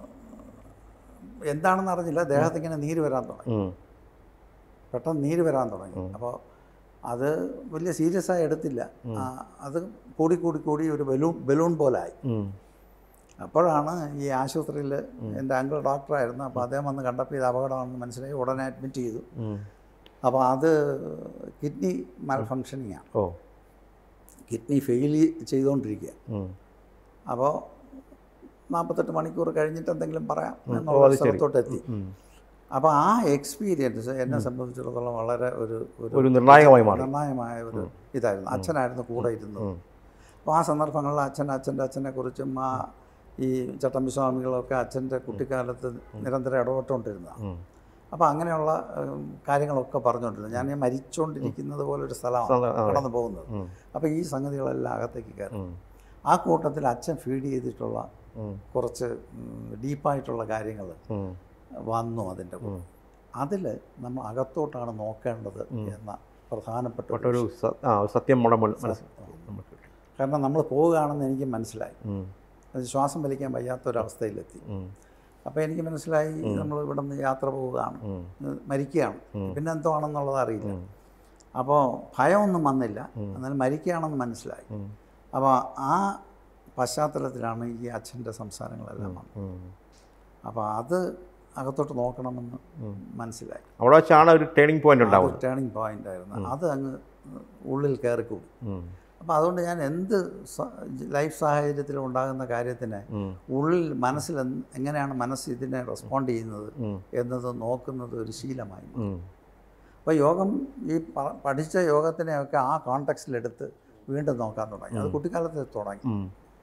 എന്താണെന്ന് അറിഞ്ഞില്ല ദേഹത്ത് ഇങ്ങനെ നീര് വരാൻ തുടങ്ങി ഉം. പെട്ടെന്ന് നീര് വരാൻ തുടങ്ങി അപ്പോൾ അത് വലിയ സീരിയസ് ആയി എടുത്തില്ല ആ, അത് കൂടി കൂടി കൂടി ഒരു ബലൂൺ ബലൂൺ പോലായി ഉം. അപ്പോഴാണ് ഈ ആശുപത്രിയിൽ എൻ്റെ അങ്കിൾ ഡോക്ടറായിരുന്നു അപ്പോൾ അദ്ദേഹം വന്ന് കണ്ടപ്പോൾ ഇത് അപകടമാണെന്ന് മനസ്സിലായി ഉടനെ അഡ്മിറ്റ് ചെയ്തു ഉം. അപ്പോൾ അത് കിഡ്നി മാൽ ഫങ്ഷനിങ് ആണ് ഓ കിഡ്നി ഫെയിൽ ചെയ്തുകൊണ്ടിരിക്കുക ഉം. അപ്പോൾ നാൽപ്പത്തെട്ട് മണിക്കൂർ കഴിഞ്ഞിട്ട് എന്തെങ്കിലും പറയാം ഓ, എന്നുള്ള അത് ശരി. സ്ഥലത്തോട്ട് എത്തി ഉം. അപ്പോൾ ആ എക്സ്പീരിയൻസ് എന്നെ സംബന്ധിച്ചിടത്തോളം വളരെ ഒരു ഒരു നിർണായകമായി മാറി നിർണായകമായ ഒരു ഇതായിരുന്നു അച്ഛനായിരുന്നു കൂടെ ഇരുന്നത് ഉം. അപ്പോൾ ആ സന്ദർഭങ്ങളിൽ അച്ഛൻ അച്ഛൻ്റെ അച്ഛനെ കുറിച്ചും ആ ഈ ചട്ടമ്പി സ്വാമികളൊക്കെ അച്ഛൻ്റെ കുട്ടിക്കാലത്ത് നിരന്തരം ഇടപെട്ടുകൊണ്ടിരുന്നതാണ് ഉം. അപ്പോൾ അങ്ങനെയുള്ള ഉം, കാര്യങ്ങളൊക്കെ പറഞ്ഞുകൊണ്ടിരുന്നു ഞാൻ ഈ മരിച്ചുകൊണ്ടിരിക്കുന്നത് പോലെ ഒരു സ്ഥലമാണ് സ്ഥലം, അതെ. കടന്നു പോകുന്നത് ഉം. അപ്പോൾ ഈ സംഗതികളെല്ലാം അകത്തേക്ക് കയറും ഉം. ആ കൂട്ടത്തിൽ അച്ഛൻ ഫീഡ് ചെയ്തിട്ടുള്ള ഉം. കുറച്ച് ഡീപ്പായിട്ടുള്ള കാര്യങ്ങൾ ഉം. വന്നു അതിൻ്റെ കൂടെ അതിൽ നമ്മൾ അകത്തോട്ടാണ് നോക്കേണ്ടത് എന്ന പ്രധാനപ്പെട്ട ഒരു ഒരു സ- ആ ഒരു സത്യം നമ്മുടെ മുൻ- മനസ്സിൽ നമുക്ക് കിട്ടും. കാരണം നമ്മൾ പോവുകയാണെന്ന് എനിക്ക് മനസ്സിലായി ഉം. അത് ശ്വാസം വലിക്കാൻ വയ്യാത്തൊരവസ്ഥയിലെത്തി ഉം. അപ്പോൾ എനിക്ക് മനസ്സിലായി നമ്മൾ ഇവിടെ നിന്ന് യാത്ര പോവുകയാണ് ഉം. ഇത് മരിക്കുകയാണ് പിന്നെ എന്തോ ആണെന്നുള്ളത് അറിയില്ല ഉം. അപ്പോൾ ഭയമൊന്നും വന്നില്ല എന്നാൽ മരിക്കുകയാണെന്ന് മനസ്സിലായി ഉം. അപ്പോൾ ആ പശ്ചാത്തലത്തിലാണ് ഈ അച്ഛൻ്റെ സംസാരങ്ങളെല്ലാം വന്നത് ഉം. അപ്പോൾ അത് അകത്തോട്ട് നോക്കണമെന്ന് മനസ്സിലായി അവിടെ വെച്ചാണ് ഒരു ടേണിംഗ് പോയിന്റ് ഉണ്ടാവുന്നത് ടേണിംഗ് പോയിന്റ് ആയിരുന്നു അത് അങ്ങ് ഉള്ളിൽ കയറിക്കൂടി ഉം. അപ്പോൾ അതുകൊണ്ട് ഞാൻ എന്ത് സ- ലൈഫ് സാഹചര്യത്തിലും ഉണ്ടാകുന്ന കാര്യത്തിന് ഉം. ഉള്ളിൽ മനസ്സിൽ എന്ത്- എങ്ങനെയാണ് മനസ്സ് ഇതിനെ റെസ്പോണ്ട് ചെയ്യുന്നത് ഉം. എന്നത് നോക്കുന്നത് ഒരു ശീലമായി മാറി. ഉം. അപ്പോൾ യോഗം ഈ പ- പഠിച്ച യോഗത്തിനെയൊക്കെ ആ കോണ്ടെക്സ്റ്റിലെടുത്ത് വീണ്ടും നോക്കാൻ തുടങ്ങി അത് കുട്ടിക്കാലത്ത് തുടങ്ങി ഉം.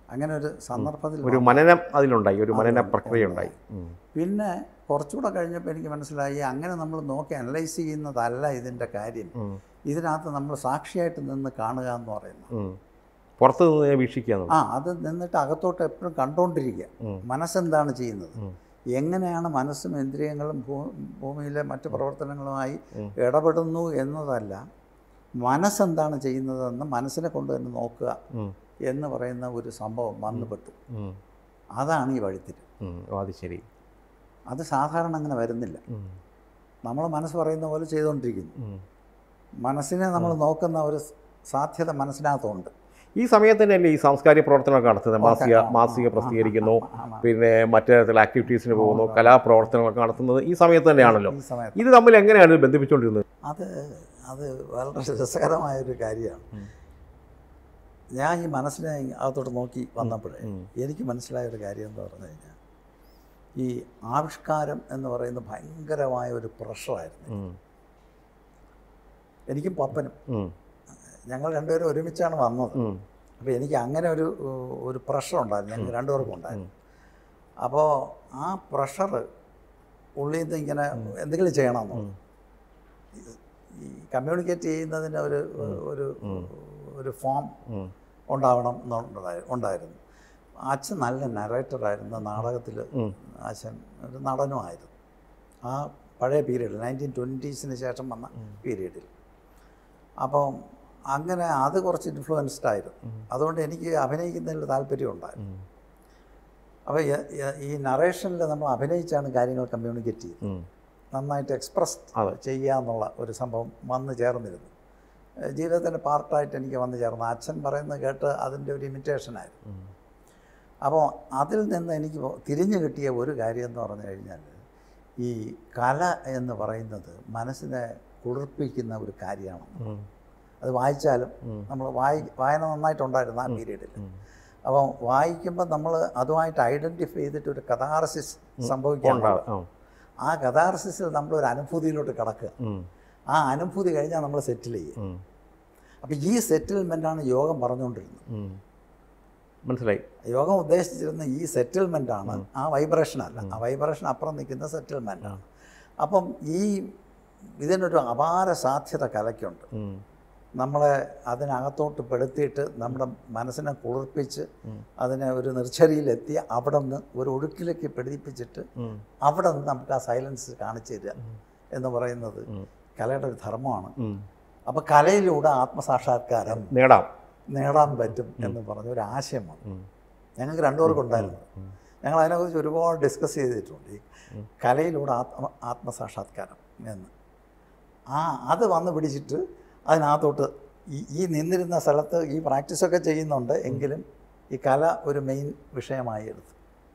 അങ്ങനെ ഒരു സന്ദർഭത്തിൽ ഒരു മനനം അതിലുണ്ടായി ഒരു മനന പ്രക്രിയ ഉണ്ടായി ഉം. പിന്നെ കുറച്ചുകൂടെ കഴിഞ്ഞപ്പോൾ എനിക്ക് മനസ്സിലായി അങ്ങനെ നമ്മൾ നോക്കി അനലൈസ് ചെയ്യുന്നതല്ല ഇതിൻ്റെ കാര്യം ഉം. ഇതിനകത്ത് നമ്മൾ സാക്ഷിയായിട്ട് നിന്ന് കാണുക എന്ന് പറയുന്നത് ഉം. പുറത്ത് നിന്ന് വീക്ഷിക്കുക എന്നുള്ളത്. ആ അത് നിന്നിട്ട് അകത്തോട്ട് എപ്പോഴും കണ്ടുകൊണ്ടിരിക്കുക ഉം. മനസ്സെന്താണ് ചെയ്യുന്നത് ഉം. എങ്ങനെയാണ് മനസ്സും ഇന്ദ്രിയങ്ങളും ഭൂ- ഭൂമിയിലെ മറ്റു പ്രവർത്തനങ്ങളുമായി ഉം. ഇടപെടുന്നു എന്നതല്ല മനസ്സെന്താണ് ചെയ്യുന്നതെന്ന് മനസ്സിനെ കൊണ്ട് തന്നെ നോക്കുക ഉം. എന്ന് പറയുന്ന ഒരു സംഭവം വന്നുപെട്ടു ഉം. അതാണ് ഈ വഴിത്തിരി ഉം. ഓ, അത് ശരി അത് സാധാരണ അങ്ങനെ വരുന്നില്ല ഉം. നമ്മൾ മനസ്സ് പറയുന്ന പോലെ ചെയ്തുകൊണ്ടിരിക്കുന്നു ഉം. മനസ്സിനെ നമ്മൾ നോക്കുന്ന ഒരു സാധ്യത മനസ്സിനകത്തുണ്ട് ഈ സമയത്ത് തന്നെയല്ലേ ഈ സാംസ്കാരിക പ്രവർത്തനമൊക്കെ നടത്തുന്നത് മാസിക ആ, ആ, മാസിക ആ, പ്രസിദ്ധീകരിക്കുന്നു ആ, ആ, ആ. പിന്നെ മറ്റു തരത്തിലുള്ള ആക്ടിവിറ്റീസിന് പോകുന്നു കലാപ്രവർത്തനങ്ങളൊക്കെ നടത്തുന്നത് ഈ സമയത്ത് തന്നെയാണല്ലോ ഈ സമയത്ത് ഇത് തമ്മിൽ എങ്ങനെയാണ് ഇത് ബന്ധിപ്പിച്ചുകൊണ്ടിരുന്നത് അത് അത് വളരെ രസകരമായൊരു കാര്യമാണ് ഉം. ഞാൻ ഈ മനസ്സിനെ അകത്തോട്ട് നോക്കി വന്നപ്പോഴേ ഉം. എനിക്ക് മനസ്സിലായ ഒരു കാര്യം എന്ന് പറഞ്ഞു കഴിഞ്ഞാൽ ഈ ആവിഷ്കാരം എന്ന് പറയുന്നത് ഭയങ്കരമായ ഒരു പ്രഷറായിരുന്നു ഉം. എനിക്കും പപ്പനും ഉം. ഞങ്ങൾ രണ്ടുപേരും ഒരുമിച്ചാണ് വന്നത് ഉം. അപ്പോൾ എനിക്ക് അങ്ങനെ ഒരു ഒരു പ്രഷർ ഉണ്ടായിരുന്നു ഞങ്ങൾക്ക് രണ്ടുപേർക്കും ഉണ്ടായിരുന്നു അപ്പോൾ ആ പ്രഷർ ഉള്ളിൽ നിന്ന് ഇങ്ങനെ എന്തെങ്കിലും ചെയ്യണമെന്ന് ഉം. ഈ കമ്മ്യൂണിക്കേറ്റ് ചെയ്യുന്നതിന് ഒരു ഒരു ഒരു ഫോം ഉം. ഉണ്ടാവണം എന്നുണ്ടായി- ഉണ്ടായിരുന്നു അച്ഛൻ നല്ല നറേറ്ററായിരുന്നു നാടകത്തിൽ ഉം. അച്ഛൻ ഒരു നടനുമായിരുന്നു ആ പഴയ പീരീഡിൽ നയൻറ്റീൻ ട്വൻറ്റീസിന് ശേഷം വന്ന പീരീഡിൽ അപ്പം അങ്ങനെ അത് കുറച്ച് ഇൻഫ്ലുവൻസ്ഡ് ആയിരുന്നു അതുകൊണ്ട് എനിക്ക് അഭിനയിക്കുന്നതിൽ താല്പര്യം ഉണ്ടായിരുന്നു ഉം. അപ്പോൾ ഈ നറേഷനിൽ നമ്മൾ അഭിനയിച്ചാണ് കാര്യങ്ങൾ കമ്മ്യൂണിക്കേറ്റ് ചെയ്യുന്നത് ഉം. നന്നായിട്ട് എക്സ്പ്രസ് അതെ. ചെയ്യുക എന്നുള്ള ഒരു സംഭവം വന്നു ചേർന്നിരുന്നു ഏഹ് ജീവിതത്തിൻ്റെ പാർട്ടായിട്ട് എനിക്ക് വന്നു ചേർന്നു അച്ഛൻ പറയുന്നത് കേട്ട് അതിൻ്റെ ഒരു ഇമിറ്റേഷനായിരുന്നു ഉം. അപ്പോൾ അതിൽ നിന്ന് എനിക്ക് തിരിഞ്ഞു കിട്ടിയ ഒരു കാര്യം എന്ന് പറഞ്ഞു കഴിഞ്ഞാൽ ഈ കല എന്ന് പറയുന്നത് മനസ്സിനെ കുളിർപ്പിക്കുന്ന ഒരു കാര്യമാണ് ഉം. അത് വായിച്ചാലും ഉം. നമ്മൾ വായി വായന നന്നായിട്ടുണ്ടായിരുന്നു ആ പീരീഡിൽ ഉം. അപ്പോൾ വായിക്കുമ്പോൾ നമ്മൾ അതുമായിട്ട് ഐഡൻറ്റിഫൈ ചെയ്തിട്ട് ഒരു കഥാറസിസ് സംഭവിക്കാൻ ഉണ്ടാവും. ആ. ആ കഥാർസിസിൽ നമ്മളൊരു അനുഭൂതിയിലോട്ട് കിടക്കുക ഉം. ആ അനുഭൂതി കഴിഞ്ഞാൽ നമ്മൾ സെറ്റിൽ ചെയ്യും ഉം. അപ്പോൾ ഈ സെറ്റിൽമെൻറ്റാണ് യോഗം പറഞ്ഞുകൊണ്ടിരുന്നത് ഉം. മനസ്സിലായി യോഗം ഉദ്ദേശിച്ചിരുന്ന ഈ സെറ്റിൽമെൻറ്റാണ് ആ വൈബ്രേഷൻ അല്ല ആ വൈബ്രേഷൻ അപ്പുറം നിൽക്കുന്ന സെറ്റിൽമെൻറ്റാണ് അപ്പം ഈ ഇതിനൊരു അപാര സാധ്യത കലയ്ക്കുണ്ട് ഉം. നമ്മളെ അതിനകത്തോട്ട് പെടുത്തിയിട്ട് നമ്മുടെ മനസ്സിനെ കുളിർപ്പിച്ച് ഉം. അതിനെ ഒരു നിർച്ചരിയിലെത്തി അവിടെ നിന്ന് ഒരു ഒഴുക്കിലേക്ക് പെടുപ്പിച്ചിട്ട് ഉം. അവിടെ നിന്ന് നമുക്ക് ആ സൈലൻസ് കാണിച്ചു തരിക എന്ന് പറയുന്നത് ഉം. കലയുടെ ഒരു ധർമ്മമാണ് ഉം. അപ്പോൾ കലയിലൂടെ ആത്മസാക്ഷാത്കാരം നേടാം നേടാൻ പറ്റും എന്ന് പറഞ്ഞ ഒരു ആശയം വന്നു ഉം. ഞങ്ങൾക്ക് രണ്ടുപേർക്കും ഉണ്ടായിരുന്നു ഞങ്ങൾ അതിനെക്കുറിച്ച് ഒരുപാട് ഡിസ്കസ് ചെയ്തിട്ടുണ്ട് ഈ കലയിലൂടെ ആത്മ ആത്മസാക്ഷാത്കാരം എന്ന് ആ അത് വന്ന് പിടിച്ചിട്ട് അതിനകത്തോട്ട് ഈ ഈ നിന്നിരുന്ന സ്ഥലത്ത് ഈ പ്രാക്ടീസൊക്കെ ചെയ്യുന്നുണ്ട് എങ്കിലും ഈ കല ഒരു മെയിൻ വിഷയമായി എടുത്തു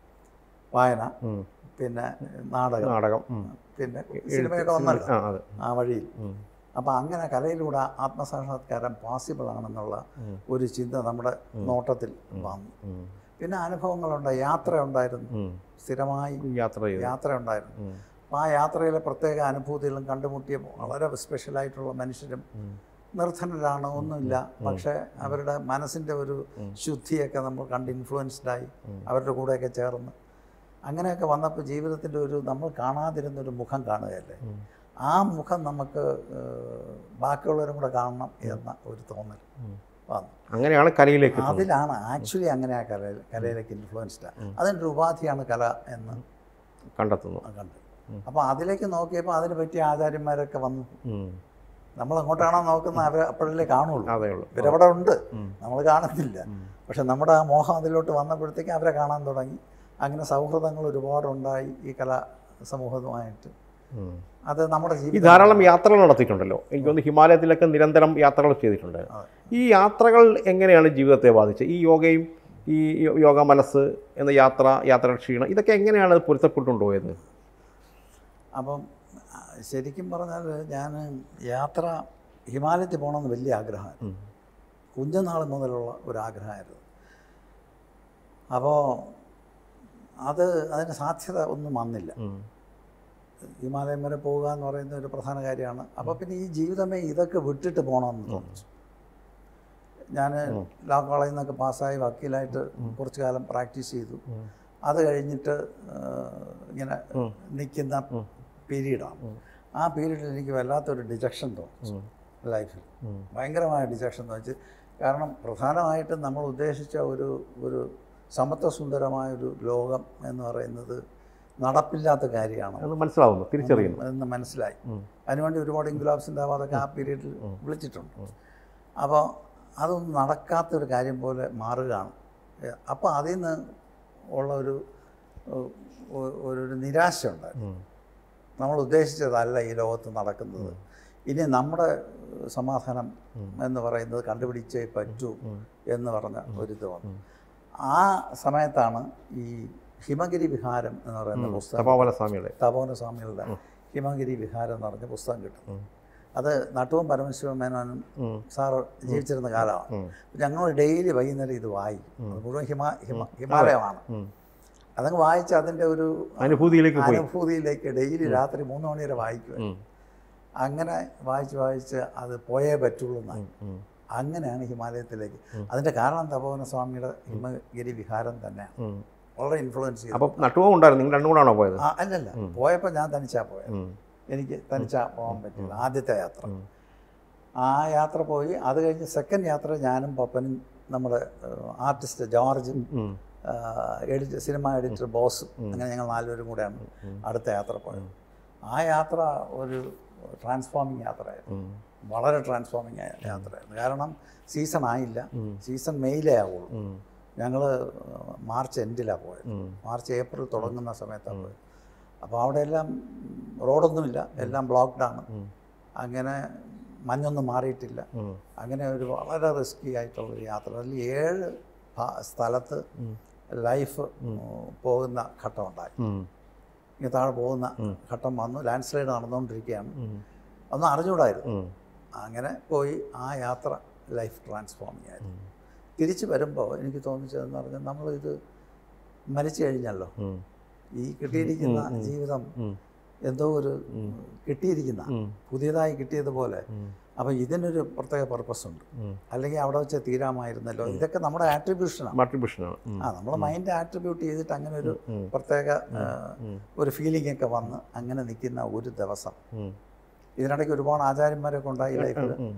വായന ഉം. പിന്നെ നാടകം നാടകം ഉം. പിന്നെ സിനിമയൊക്കെ വന്നല്ലോ ആ അതെ ആ വഴിയിൽ ഉം. അപ്പോൾ അങ്ങനെ കലയിലൂടെ ആത്മസാക്ഷാത്കാരം പോസിബിൾ ആണെന്നുള്ള ഉം. ഒരു ചിന്ത നമ്മുടെ നോട്ടത്തിൽ വന്നു ഉം. പിന്നെ അനുഭവങ്ങളുണ്ട് യാത്ര ഉണ്ടായിരുന്നു ഉം. സ്ഥിരമായി യാത്ര ചെയ്തു യാത്ര ഉണ്ടായിരുന്നു ഉം. അപ്പോൾ ആ യാത്രയിലെ പ്രത്യേക അനുഭൂതികളും കണ്ടുമുട്ടിയ വളരെ സ്പെഷ്യലായിട്ടുള്ള മനുഷ്യരും ഉം. നിർധനരാണ് ഒന്നുമില്ല പക്ഷേ അവരുടെ മനസ്സിൻ്റെ ഒരു ശുദ്ധിയൊക്കെ നമ്മൾ കണ്ട് ഇൻഫ്ലുവൻസ്ഡായി അവരുടെ കൂടെയൊക്കെ ചേർന്ന് അങ്ങനെയൊക്കെ വന്നപ്പോൾ ജീവിതത്തിൻ്റെ ഒരു നമ്മൾ കാണാതിരുന്നൊരു മുഖം കാണുകയല്ലേ ഉം. ആ മുഖം നമുക്ക് ഏഹ്, ബാക്കിയുള്ളവരും കൂടെ കാണണം എന്ന ഒരു തോന്നൽ ഉം. വന്നു അങ്ങനെയാണ് കലയിലേക്ക് എത്തുന്നത്. അതിലാണ് ആക്ച്വലി അങ്ങനെ ആ കല കലയിലേക്ക് ഇൻഫ്ലുവൻസ്ഡ് അതിൻ്റെ ഒരു ഉപാധിയാണ് കല എന്ന് കണ്ടെത്തുന്നു കണ്ടു അപ്പോൾ അതിലേക്ക് നോക്കിയപ്പോൾ അതിന് പറ്റിയ ആചാര്യന്മാരൊക്കെ വന്നു ഉം. നമ്മൾ എങ്ങോട്ടാണോ നോക്കുന്നത് അവർ അപ്പോഴല്ലേ കാണുള്ളൂ അതേ ഉള്ളൂ ഇവരവിടെ ഉണ്ട് ഉം. നമ്മൾ കാണുന്നില്ല പക്ഷെ നമ്മുടെ ആ മോഹം അതിലോട്ട് വന്നപ്പോഴത്തേക്ക് അവരെ കാണാൻ തുടങ്ങി അങ്ങനെ സൗഹൃദങ്ങൾ ഒരുപാടുണ്ടായി ഈ കലാ സമൂഹവുമായിട്ട് ഉം. അത് നമ്മുടെ ഈ ജീവിതം ധാരാളം യാത്രകൾ നടത്തിയിട്ടുണ്ടല്ലോ എനിക്ക് തോന്നുന്നു ഹിമാലയത്തിലൊക്കെ നിരന്തരം യാത്രകൾ ചെയ്തിട്ടുണ്ട് അതെ. ഈ യാത്രകൾ എങ്ങനെയാണ് ജീവിതത്തെ ബാധിച്ചത് ഈ യോഗയും ഈ യോ- യോഗ മനസ്സ് എന്ന യാത്ര യാത്ര ക്ഷീണം ഇതൊക്കെ എങ്ങനെയാണ് പൊരുത്തപ്പെട്ടുകൊണ്ടുപോയത് അപ്പം ആ, ശരിക്കും പറഞ്ഞാൽ ഞാൻ യാത്ര ഹിമാലയത്തിൽ പോകണമെന്ന് വലിയ ആഗ്രഹമായിരുന്നു ഉം. കുഞ്ഞുനാൾ മുതലുള്ള ഒരു ആഗ്രഹമായിരുന്നു അപ്പോൾ അത് അതിന് സാധ്യത ഒന്നും വന്നില്ല ഉം. ഹിമാലയം വരെ പോവുക എന്ന് പറയുന്ന ഒരു പ്രധാന കാര്യമാണ് അപ്പോൾ പിന്നെ ഈ ജീവിതമേ ഇതൊക്കെ വിട്ടിട്ട് പോകണമെന്ന് തോന്നിച്ചു ഞാൻ ലോ കോളേജിൽ നിന്നൊക്കെ പാസ്സായി വക്കീലായിട്ട് കുറച്ച് കാലം പ്രാക്ടീസ് ചെയ്തു അത് കഴിഞ്ഞിട്ട് ആ, ഇങ്ങനെ നിൽക്കുന്ന പീരീഡാണ് ആ പീരീഡിൽ എനിക്ക് വല്ലാത്തൊരു ഡിജക്ഷൻ തോന്നി ലൈഫിൽ ഭയങ്കരമായ ഡിജക്ഷൻ തോന്നിച്ച് കാരണം പ്രധാനമായിട്ടും നമ്മൾ ഉദ്ദേശിച്ച ഒരു ഒരു സമത്വസുന്ദരമായ ഒരു ലോകം എന്ന് പറയുന്നത് നടപ്പില്ലാത്ത കാര്യമാണ് അത് മനസ്സിലാവുന്നു തിരിച്ചറിയുന്നു എന്ന് മനസ്സിലായി അതിനുവേണ്ടി ഒരുപാട് ഇൻഗുലാബ്സിൻ്റെ അതൊക്കെ ആ പീരീഡിൽ വിളിച്ചിട്ടുണ്ട് അപ്പോൾ അതൊന്നും നടക്കാത്തൊരു കാര്യം പോലെ മാറുകയാണ് അപ്പോൾ അതിൽ നിന്ന് ഉള്ള ഒരു ഒ- ഒ- ഒരു നിരാശ ഉണ്ടായിരുന്നു ഉം. നമ്മൾ ഉദ്ദേശിച്ചതല്ല ഈ ലോകത്ത് നടക്കുന്നത് ഇനി നമ്മുടെ സമാധാനം എന്ന് പറയുന്നത് കണ്ടുപിടിച്ചേ പറ്റൂ എന്ന് പറഞ്ഞ ഒരിത് വന്നു ആ സമയത്താണ് ഈ ഹിമഗിരി വിഹാരം എന്ന് പറയുന്ന പുസ്തകം തപോവന സ്വാമിയുടെ തപോവന സ്വാമികളുടെ ഹിമഗിരി വിഹാരം എന്ന് പറഞ്ഞ പുസ്തകം കിട്ടും അത് നട്ടുവും പരമശിവ മേനോനും ഉം. സാറ് ജീവിച്ചിരുന്ന കാലമാണ് ഉം. ഞങ്ങൾ ഡെയിലി വൈകുന്നേരം ഇത് വായിക്കും അത് മുഴുവൻ ഹിമാ ഹിമ ഹിമാലയമാണ് ഉം. അതങ്ങ് വായിച്ച് അതിൻ്റെ ഒരു അനുഭൂതിയിലേക്ക് പോയി അനുഭൂതിയിലേക്ക് ഡെയിലി രാത്രി മൂന്ന് മണി വരെ വായിക്കും ഉം. അങ്ങനെ വായിച്ച് വായിച്ച് അത് പോയേ പറ്റുള്ളൂ എന്നായി ഉം. അങ്ങനെയാണ് ഹിമാലയത്തിലേക്ക് അതിൻ്റെ കാരണം തപോവന സ്വാമിയുടെ ഹിമഗിരി വിഹാരം തന്നെയാണ് ഉം. വളരെ ഇൻഫ്ലുവൻസ് ചെയ്തു അപ്പോൾ നട്ടുവും ഉണ്ടായിരുന്നു നിങ്ങൾ രണ്ടും കൂടാണോ പോയത് ആ, അല്ലല്ല പോയപ്പോൾ ഞാൻ തനിച്ചാ പോയത് ഉം. എനിക്ക് തനിച്ചാ പോകാൻ പറ്റില്ല ആദ്യത്തെ യാത്ര ഉം. ആ യാത്ര പോയി അത് കഴിഞ്ഞ് സെക്കൻഡ് യാത്ര ഞാനും പപ്പനും നമ്മുടെ ആർട്ടിസ്റ്റ് ജോർജും ഉം. എഡിറ്റർ സിനിമ എഡിറ്റർ ബോസും അങ്ങനെ ഞങ്ങൾ നാലുപേരും കൂടെയാണ് അടുത്ത യാത്ര പോയത് ആ യാത്ര ഒരു ട്രാൻസ്ഫോമിങ് യാത്രയായിരുന്നു ഉം. വളരെ ട്രാൻസ്ഫോമിങ് ആയ യാത്രയായിരുന്നു കാരണം സീസൺ ആയില്ല സീസൺ മെയിലേ ആവുള്ളൂ ഉം. ഞങ്ങൾ മാർച്ച് എൻഡിലാണ് പോയത് ഉം. മാർച്ച് ഏപ്രിൽ തുടങ്ങുന്ന സമയത്താണ് പോയത് അപ്പോൾ അവിടെ എല്ലാം റോഡൊന്നുമില്ല എല്ലാം ബ്ലോക്ക്ഡാണ് അങ്ങനെ മഞ്ഞൊന്നും മാറിയിട്ടില്ല ഉം. അങ്ങനെ ഒരു വളരെ റിസ്കി ആയിട്ടുള്ളൊരു യാത്ര അതിൽ ഏഴ് ഭా- സ്ഥലത്ത് ലൈഫ് പോകുന്ന ഘട്ടമുണ്ടായി ഉം. ഇങ്ങനെ താഴെ പോകുന്ന ഘട്ടം വന്നു ലാൻഡ് സ്ലൈഡ് നടന്നുകൊണ്ടിരിക്കുകയാണ് ഉം. ഒന്നും അറിഞ്ഞുകൂടായിരുന്നു ഉം. അങ്ങനെ പോയി ആ യാത്ര ലൈഫ് ട്രാൻസ്ഫോമിങ് ആയിരുന്നു തിരിച്ച് വരുമ്പോൾ എനിക്ക് തോന്നിച്ചതെന്ന് പറഞ്ഞാൽ നമ്മളിത് മരിച്ചു കഴിഞ്ഞല്ലോ ഉം. ഈ കിട്ടിയിരിക്കുന്ന ജീവിതം ഉം. എന്തോ ഒരു കിട്ടിയിരിക്കുന്ന ഉം. പുതിയതായി കിട്ടിയതുപോലെ ഉം. അപ്പോൾ ഇതിനൊരു പ്രത്യേക പർപ്പസ് ഉണ്ട് ഉം. അല്ലെങ്കിൽ അവിടെ വെച്ച് തീരാമായിരുന്നല്ലോ ഇതൊക്കെ നമ്മുടെ ആട്രിബ്യൂഷനാണ് മാട്രിബ്യൂഷനാണ് ഉം. ആ നമ്മൾ മൈൻഡ് ആട്രിബ്യൂട്ട് ചെയ്തിട്ട് അങ്ങനെ ഒരു ഉം. പ്രത്യേക ആ, ഉം. ഒരു ഫീലിംഗ് ഒക്കെ വന്ന് അങ്ങനെ നിൽക്കുന്ന ഒരു ദിവസം ഉം. ഇതിനിടയ്ക്ക് ഒരുപാട് ആചാര്യന്മാരൊക്കെ ഉണ്ടായി ലൈഫിൽ ഉം.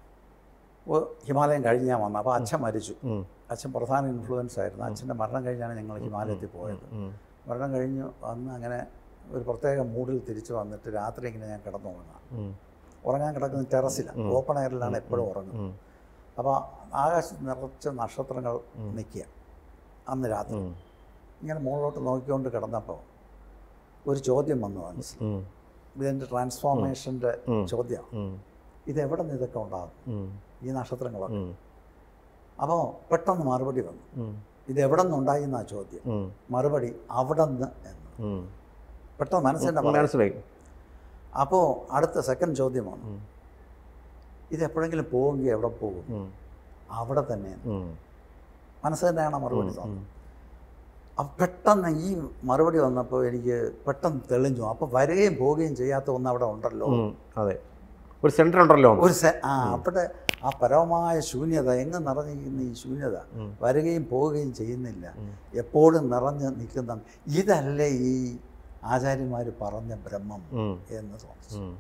ഹിമാലയം കഴിഞ്ഞ് ഞാൻ വന്നു അപ്പോൾ അച്ഛൻ മരിച്ചു ഉം. അച്ഛൻ പ്രധാന ഇൻഫ്ലുവൻസ് ആയിരുന്നു അച്ഛൻ്റെ മരണം കഴിഞ്ഞാണ് ഞങ്ങൾ ഹിമാലയത്തിൽ പോയത് ഉം. മരണം കഴിഞ്ഞ് വന്ന് അങ്ങനെ ഒരു പ്രത്യേക മൂഡിൽ തിരിച്ചു വന്നിട്ട് രാത്രി ഇങ്ങനെ ഞാൻ കിടന്നുറങ്ങാം ഉം. ഉറങ്ങാൻ കിടക്കുന്നത് ടെറസിലാണ് ഓപ്പൺ എയറിലാണ് എപ്പോഴും ഉറങ്ങുന്നത് ഉം. അപ്പോൾ ആകാശത്ത് നിറച്ച നക്ഷത്രങ്ങൾ നിൽക്കുക അന്ന് രാത്രി ഉം. ഇങ്ങനെ മുകളിലോട്ട് നോക്കിക്കൊണ്ട് കിടന്നപ്പോൾ ഒരു ചോദ്യം വന്നു മനസ്സിൽ ഉം. ഇതിൻ്റെ ട്രാൻസ്ഫോർമേഷൻ്റെ ചോദ്യം ഉം. ഇതെവിടെ നിന്ന് ഇതൊക്കെ ഉണ്ടാകും ഉം. ഈ നക്ഷത്രങ്ങളൊക്കെ ഉം. അപ്പോൾ പെട്ടെന്ന് മറുപടി വന്നു ഉം. ഇത് എവിടെ നിന്നുണ്ടായി എന്നാ ചോദ്യം ഉം. മറുപടി അവിടെ നിന്ന് എന്ന് ഉം. പെട്ടെന്ന് മനസ്സിൻ്റെ പറയാം മനസ്സിലായി അപ്പോൾ അടുത്ത സെക്കൻഡ് ചോദ്യം വന്നു ഉം. ഇത് എപ്പോഴെങ്കിലും പോകുമെങ്കിൽ എവിടെ പോകും ഉം. അവിടെ തന്നെ ഉം. മനസ്സ് തന്നെയാണ് ആ മറുപടി തോന്നുന്നത് അപ്പം പെട്ടെന്ന് ഈ മറുപടി വന്നപ്പോൾ എനിക്ക് പെട്ടെന്ന് തെളിഞ്ഞു അപ്പോൾ വരികയും പോവുകയും ചെയ്യാത്ത ഒന്ന് അവിടെ ഉണ്ടല്ലോ ഉം. അതെ ഒരു സെൻറ്റർ ഉണ്ടല്ലോ ഒരു സെ ആ അവിടെ ആ പരമമായ ശൂന്യത എങ്ങ് നിറഞ്ഞിരിക്കുന്ന ഈ ശൂന്യത വരികയും പോവുകയും ചെയ്യുന്നില്ല എപ്പോഴും നിറഞ്ഞ് നിൽക്കുന്ന ഇതല്ലേ ഈ ആചാര്യന്മാർ പറഞ്ഞ ബ്രഹ്മം ഉം. എന്ന് തോന്നി ഉം.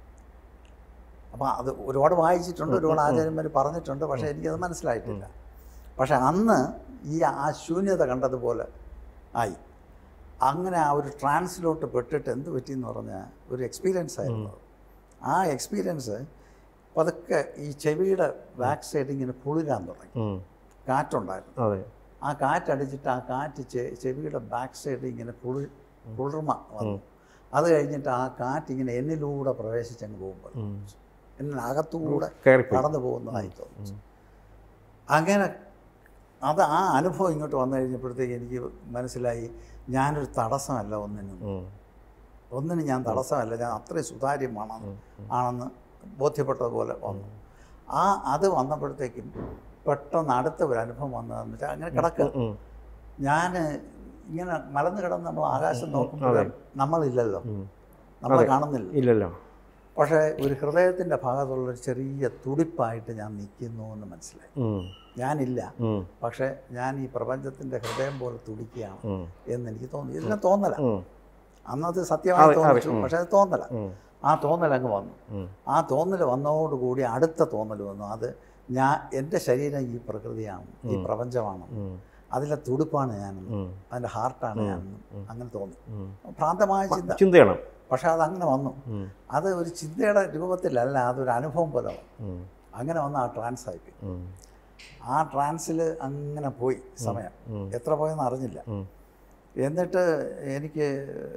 അപ്പോൾ അത് ഒരുപാട് വായിച്ചിട്ടുണ്ട് ഒരുപാട് ആചാര്യന്മാർ പറഞ്ഞിട്ടുണ്ട് പക്ഷേ എനിക്കത് മനസ്സിലായിട്ടില്ല പക്ഷെ അന്ന് ഈ ആ ശൂന്യത കണ്ടതുപോലെ ആയി അങ്ങനെ ആ ഒരു ട്രാൻസിലോട്ട് പെട്ടിട്ട് എന്ത് പറ്റിയെന്ന് പറഞ്ഞാൽ ഒരു എക്സ്പീരിയൻസ് ആയിരുന്നു അത്. ആ എക്സ്പീരിയൻസ് പതുക്കെ ഈ ചെവിയുടെ ബാക്ക് സൈഡ് ഇങ്ങനെ കുളിരാൻ തുടങ്ങി ഉം. കാറ്റുണ്ടായിരുന്നു അതെ ആ കാറ്റടിച്ചിട്ട് ആ കാറ്റ് ചെ- ചെവിയുടെ ബാക്ക് സൈഡ് ഇങ്ങനെ കുളി കുളിർമ വന്നു അത് കഴിഞ്ഞിട്ട് ആ കാറ്റ് ഇങ്ങനെ എന്നിലൂടെ പ്രവേശിച്ചങ്ങ് പോകുമ്പോൾ ഉം. എന്നിനകത്തൂടെ കയറിപ്പോയി കടന്നു പോകുന്നതായി തോന്നി അങ്ങനെ അത് ആ അനുഭവം ഇങ്ങോട്ട് വന്നു കഴിഞ്ഞപ്പോഴത്തേക്ക് എനിക്ക് മനസ്സിലായി ഞാനൊരു തടസ്സമല്ല ഒന്നിനും ഉം. ഒന്നിനും ഞാൻ തടസ്സമല്ല ഞാൻ അത്രയും സുതാര്യമാണ് ആണെന്ന് ബോധ്യപ്പെട്ടതുപോലെ വന്നു ആ അത് വന്നപ്പോഴത്തേക്കും പെട്ടെന്ന് അടുത്ത ഒരു അനുഭവം വന്നതെന്ന് വെച്ചാൽ അങ്ങനെ കിടക്കുക ഉം. ഞാൻ ഇങ്ങനെ മലന്ന് കിടന്ന് നമ്മൾ ആകാശം നോക്കുമ്പോൾ നമ്മളില്ലല്ലോ ഉം. നമ്മളെ കാണുന്നില്ല ഇല്ലല്ലോ പക്ഷേ ഒരു ഹൃദയത്തിൻ്റെ ഭാഗത്തുള്ളൊരു ചെറിയ തുടിപ്പായിട്ട് ഞാൻ നിൽക്കുന്നു എന്ന് മനസ്സിലായി ഉം, ഞാനില്ല ഉം, പക്ഷേ ഞാൻ ഈ പ്രപഞ്ചത്തിൻ്റെ ഹൃദയം പോലെ തുടിക്കുകയാണ് ഉം, എന്ന് എനിക്ക് തോന്നി ഇതിനെ തോന്നല ഉം, അന്നത് സത്യമായി അതെ, അതെ, തോന്നിച്ചു ഉം. പക്ഷേ അത് തോന്നല ഉം, ആ തോന്നൽ അങ്ങ് വന്നു ഉം, ആ തോന്നൽ വന്നതോടുകൂടി അടുത്ത തോന്നൽ വന്നു അത് ഞാൻ എൻ്റെ ശരീരം ഈ പ്രകൃതിയാണ് ഈ പ്രപഞ്ചമാണ് ഉം, അതിലെ തുടുപ്പാണ് ഞാനെന്ന് ഉം, അതിൻ്റെ ഹാർട്ടാണ് ഞാനെന്ന് അങ്ങനെ തോന്നി ഉം. ഭ്രാന്തമായ ചിന്ത ചിന്തയാണ് പക്ഷേ അതങ്ങനെ വന്നു ഉം, അത് ഒരു ചിന്തയുടെ രൂപത്തിലല്ല അതൊരു അനുഭവം പോലെ വന്നു ഉം, അങ്ങനെ വന്ന് ആ ട്രാൻസ് ആയിപ്പോയി ഉം, ആ ട്രാൻസിൽ അങ്ങനെ പോയി സമയം ഉം. എത്ര പോയെന്ന് അറിഞ്ഞില്ല ഉം, എന്നിട്ട് എനിക്ക്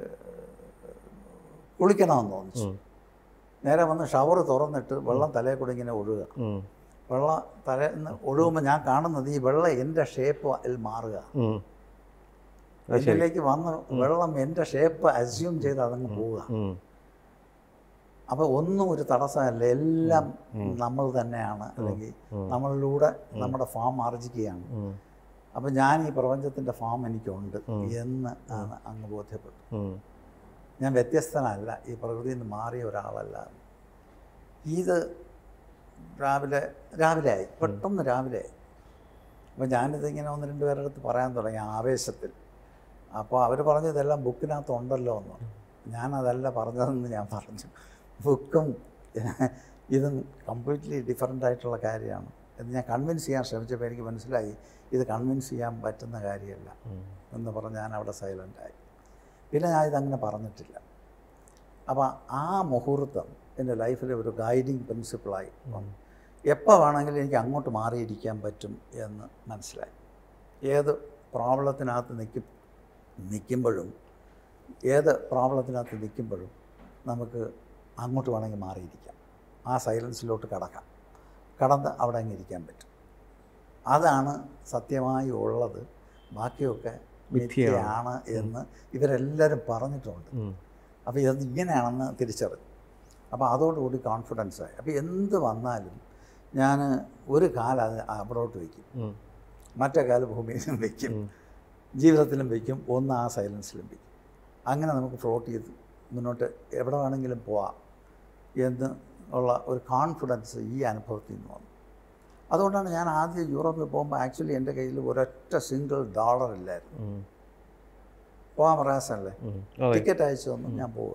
കുളിക്കണമെന്ന് തോന്നിച്ചു ഉം, നേരെ വന്ന് ഷവർ തുറന്നിട്ട് വെള്ളം തലയിൽ കൂടെ ഇങ്ങനെ ഒഴുകുക ഉം, വെള്ളം തലേന്ന് ഒഴുകുമ്പോൾ ഞാൻ കാണുന്നത് ഈ വെള്ളം എൻ്റെ ഷേപ്പ് മാറുക ഉം. അത് ശരി എന്നിലേക്ക് വന്ന് വെള്ളം എൻ്റെ ഷേപ്പ് അസ്യൂം ചെയ്ത് അതങ്ങ് പോവുക ഉം, അപ്പോൾ ഒന്നും ഒരു തടസ്സമല്ല എല്ലാം നമ്മൾ തന്നെയാണ് അല്ലെങ്കിൽ നമ്മളിലൂടെ നമ്മുടെ ഫാം ആർജിക്കുകയാണ് ഉം, അപ്പോൾ ഞാൻ ഈ പ്രപഞ്ചത്തിൻ്റെ ഫാം എനിക്കുണ്ട് എന്ന് ആണ് അങ്ങ് ബോധ്യപ്പെട്ടു ഉം, ഞാൻ വ്യത്യസ്തനല്ല ഈ പ്രകൃതിയിൽ നിന്ന് മാറിയ ഒരാളല്ല ഇത് രാവിലെ രാവിലെ ആയി പെട്ടെന്ന് രാവിലെ ആയി അപ്പോൾ ഞാനിത് ഇങ്ങനെ ഒന്ന് രണ്ട് പേരുടെ അടുത്ത് പറയാൻ തുടങ്ങി ആവേശത്തിൽ അപ്പോൾ അവർ പറഞ്ഞു ഇതെല്ലാം ബുക്കിനകത്ത് ഉണ്ടല്ലോ എന്ന് പറഞ്ഞു ഞാനതല്ല പറഞ്ഞതെന്ന് ഞാൻ പറഞ്ഞു ബുക്കും ഇതും കംപ്ലീറ്റ്ലി ഡിഫറെൻ്റ് ആയിട്ടുള്ള കാര്യമാണ് എന്ന് ഞാൻ കൺവിൻസ് ചെയ്യാൻ ശ്രമിച്ചപ്പോൾ എനിക്ക് മനസ്സിലായി ഇത് കൺവിൻസ് ചെയ്യാൻ പറ്റുന്ന കാര്യമല്ല ഉം. എന്ന് പറഞ്ഞ് ഞാൻ അവിടെ സൈലൻ്റായി പിന്നെ ഞാൻ ഇതങ്ങനെ പറഞ്ഞിട്ടില്ല അപ്പോൾ ആ മുഹൂർത്തം എൻ്റെ ലൈഫിലെ ഒരു ഗൈഡിങ് പ്രിൻസിപ്പിളായി വന്നു എപ്പോൾ വേണമെങ്കിലും എനിക്ക് അങ്ങോട്ട് മാറിയിരിക്കാൻ പറ്റും എന്ന് മനസ്സിലായി ഏത് പ്രോബ്ലത്തിനകത്ത് നിൽക്കും നിൽക്കുമ്പോഴും ഏത് പ്രോബ്ലത്തിനകത്ത് നിൽക്കുമ്പോഴും നമുക്ക് അങ്ങോട്ട് വേണമെങ്കിൽ മാറിയിരിക്കാം ആ സൈലൻസിലോട്ട് കടക്കാം കടന്ന് അവിടെ അങ്ങ് ഇരിക്കാൻ പറ്റും അതാണ് സത്യമായി ഉള്ളത് ബാക്കിയൊക്കെ മിഥ്യയാണ്. മിഥ്യയാണ് എന്ന് ഇവരെല്ലാവരും പറഞ്ഞിട്ടുണ്ട് ഉം, അപ്പോൾ ഇത് ഇങ്ങനെയാണെന്ന് തിരിച്ചറിഞ്ഞു അപ്പോൾ അതോടുകൂടി കോൺഫിഡൻസ് ആയി അപ്പോൾ എന്ത് വന്നാലും ഞാൻ ഒരു കാലം അത് അവിടോട്ട് വയ്ക്കും ഉം, മറ്റേ കാല് ഭൂമിയിലും വയ്ക്കും ഉം. ജീവിതത്തിലും വയ്ക്കും ഒന്ന് ആ സൈലൻസിലും വയ്ക്കും അങ്ങനെ നമുക്ക് ഫ്ലോട്ട് ചെയ്ത് മുന്നോട്ട് എവിടെ വേണമെങ്കിലും പോവാം എന്ന് ഉള്ള ഒരു കോൺഫിഡൻസ് ഈ അനുഭവത്തിൽ നിന്ന് വന്നു അതുകൊണ്ടാണ് ഞാൻ ആദ്യം യൂറോപ്പിൽ പോകുമ്പോൾ ആക്ച്വലി എൻ്റെ കയ്യിൽ ഒരൊറ്റ സിംഗിൾ ഡോളർ ഇല്ലായിരുന്നു ഉം, പോകാൻ പ്രയാസമല്ലേ ഉം. അതെ ടിക്കറ്റ് അയച്ചു തന്നു ഞാൻ പോവുക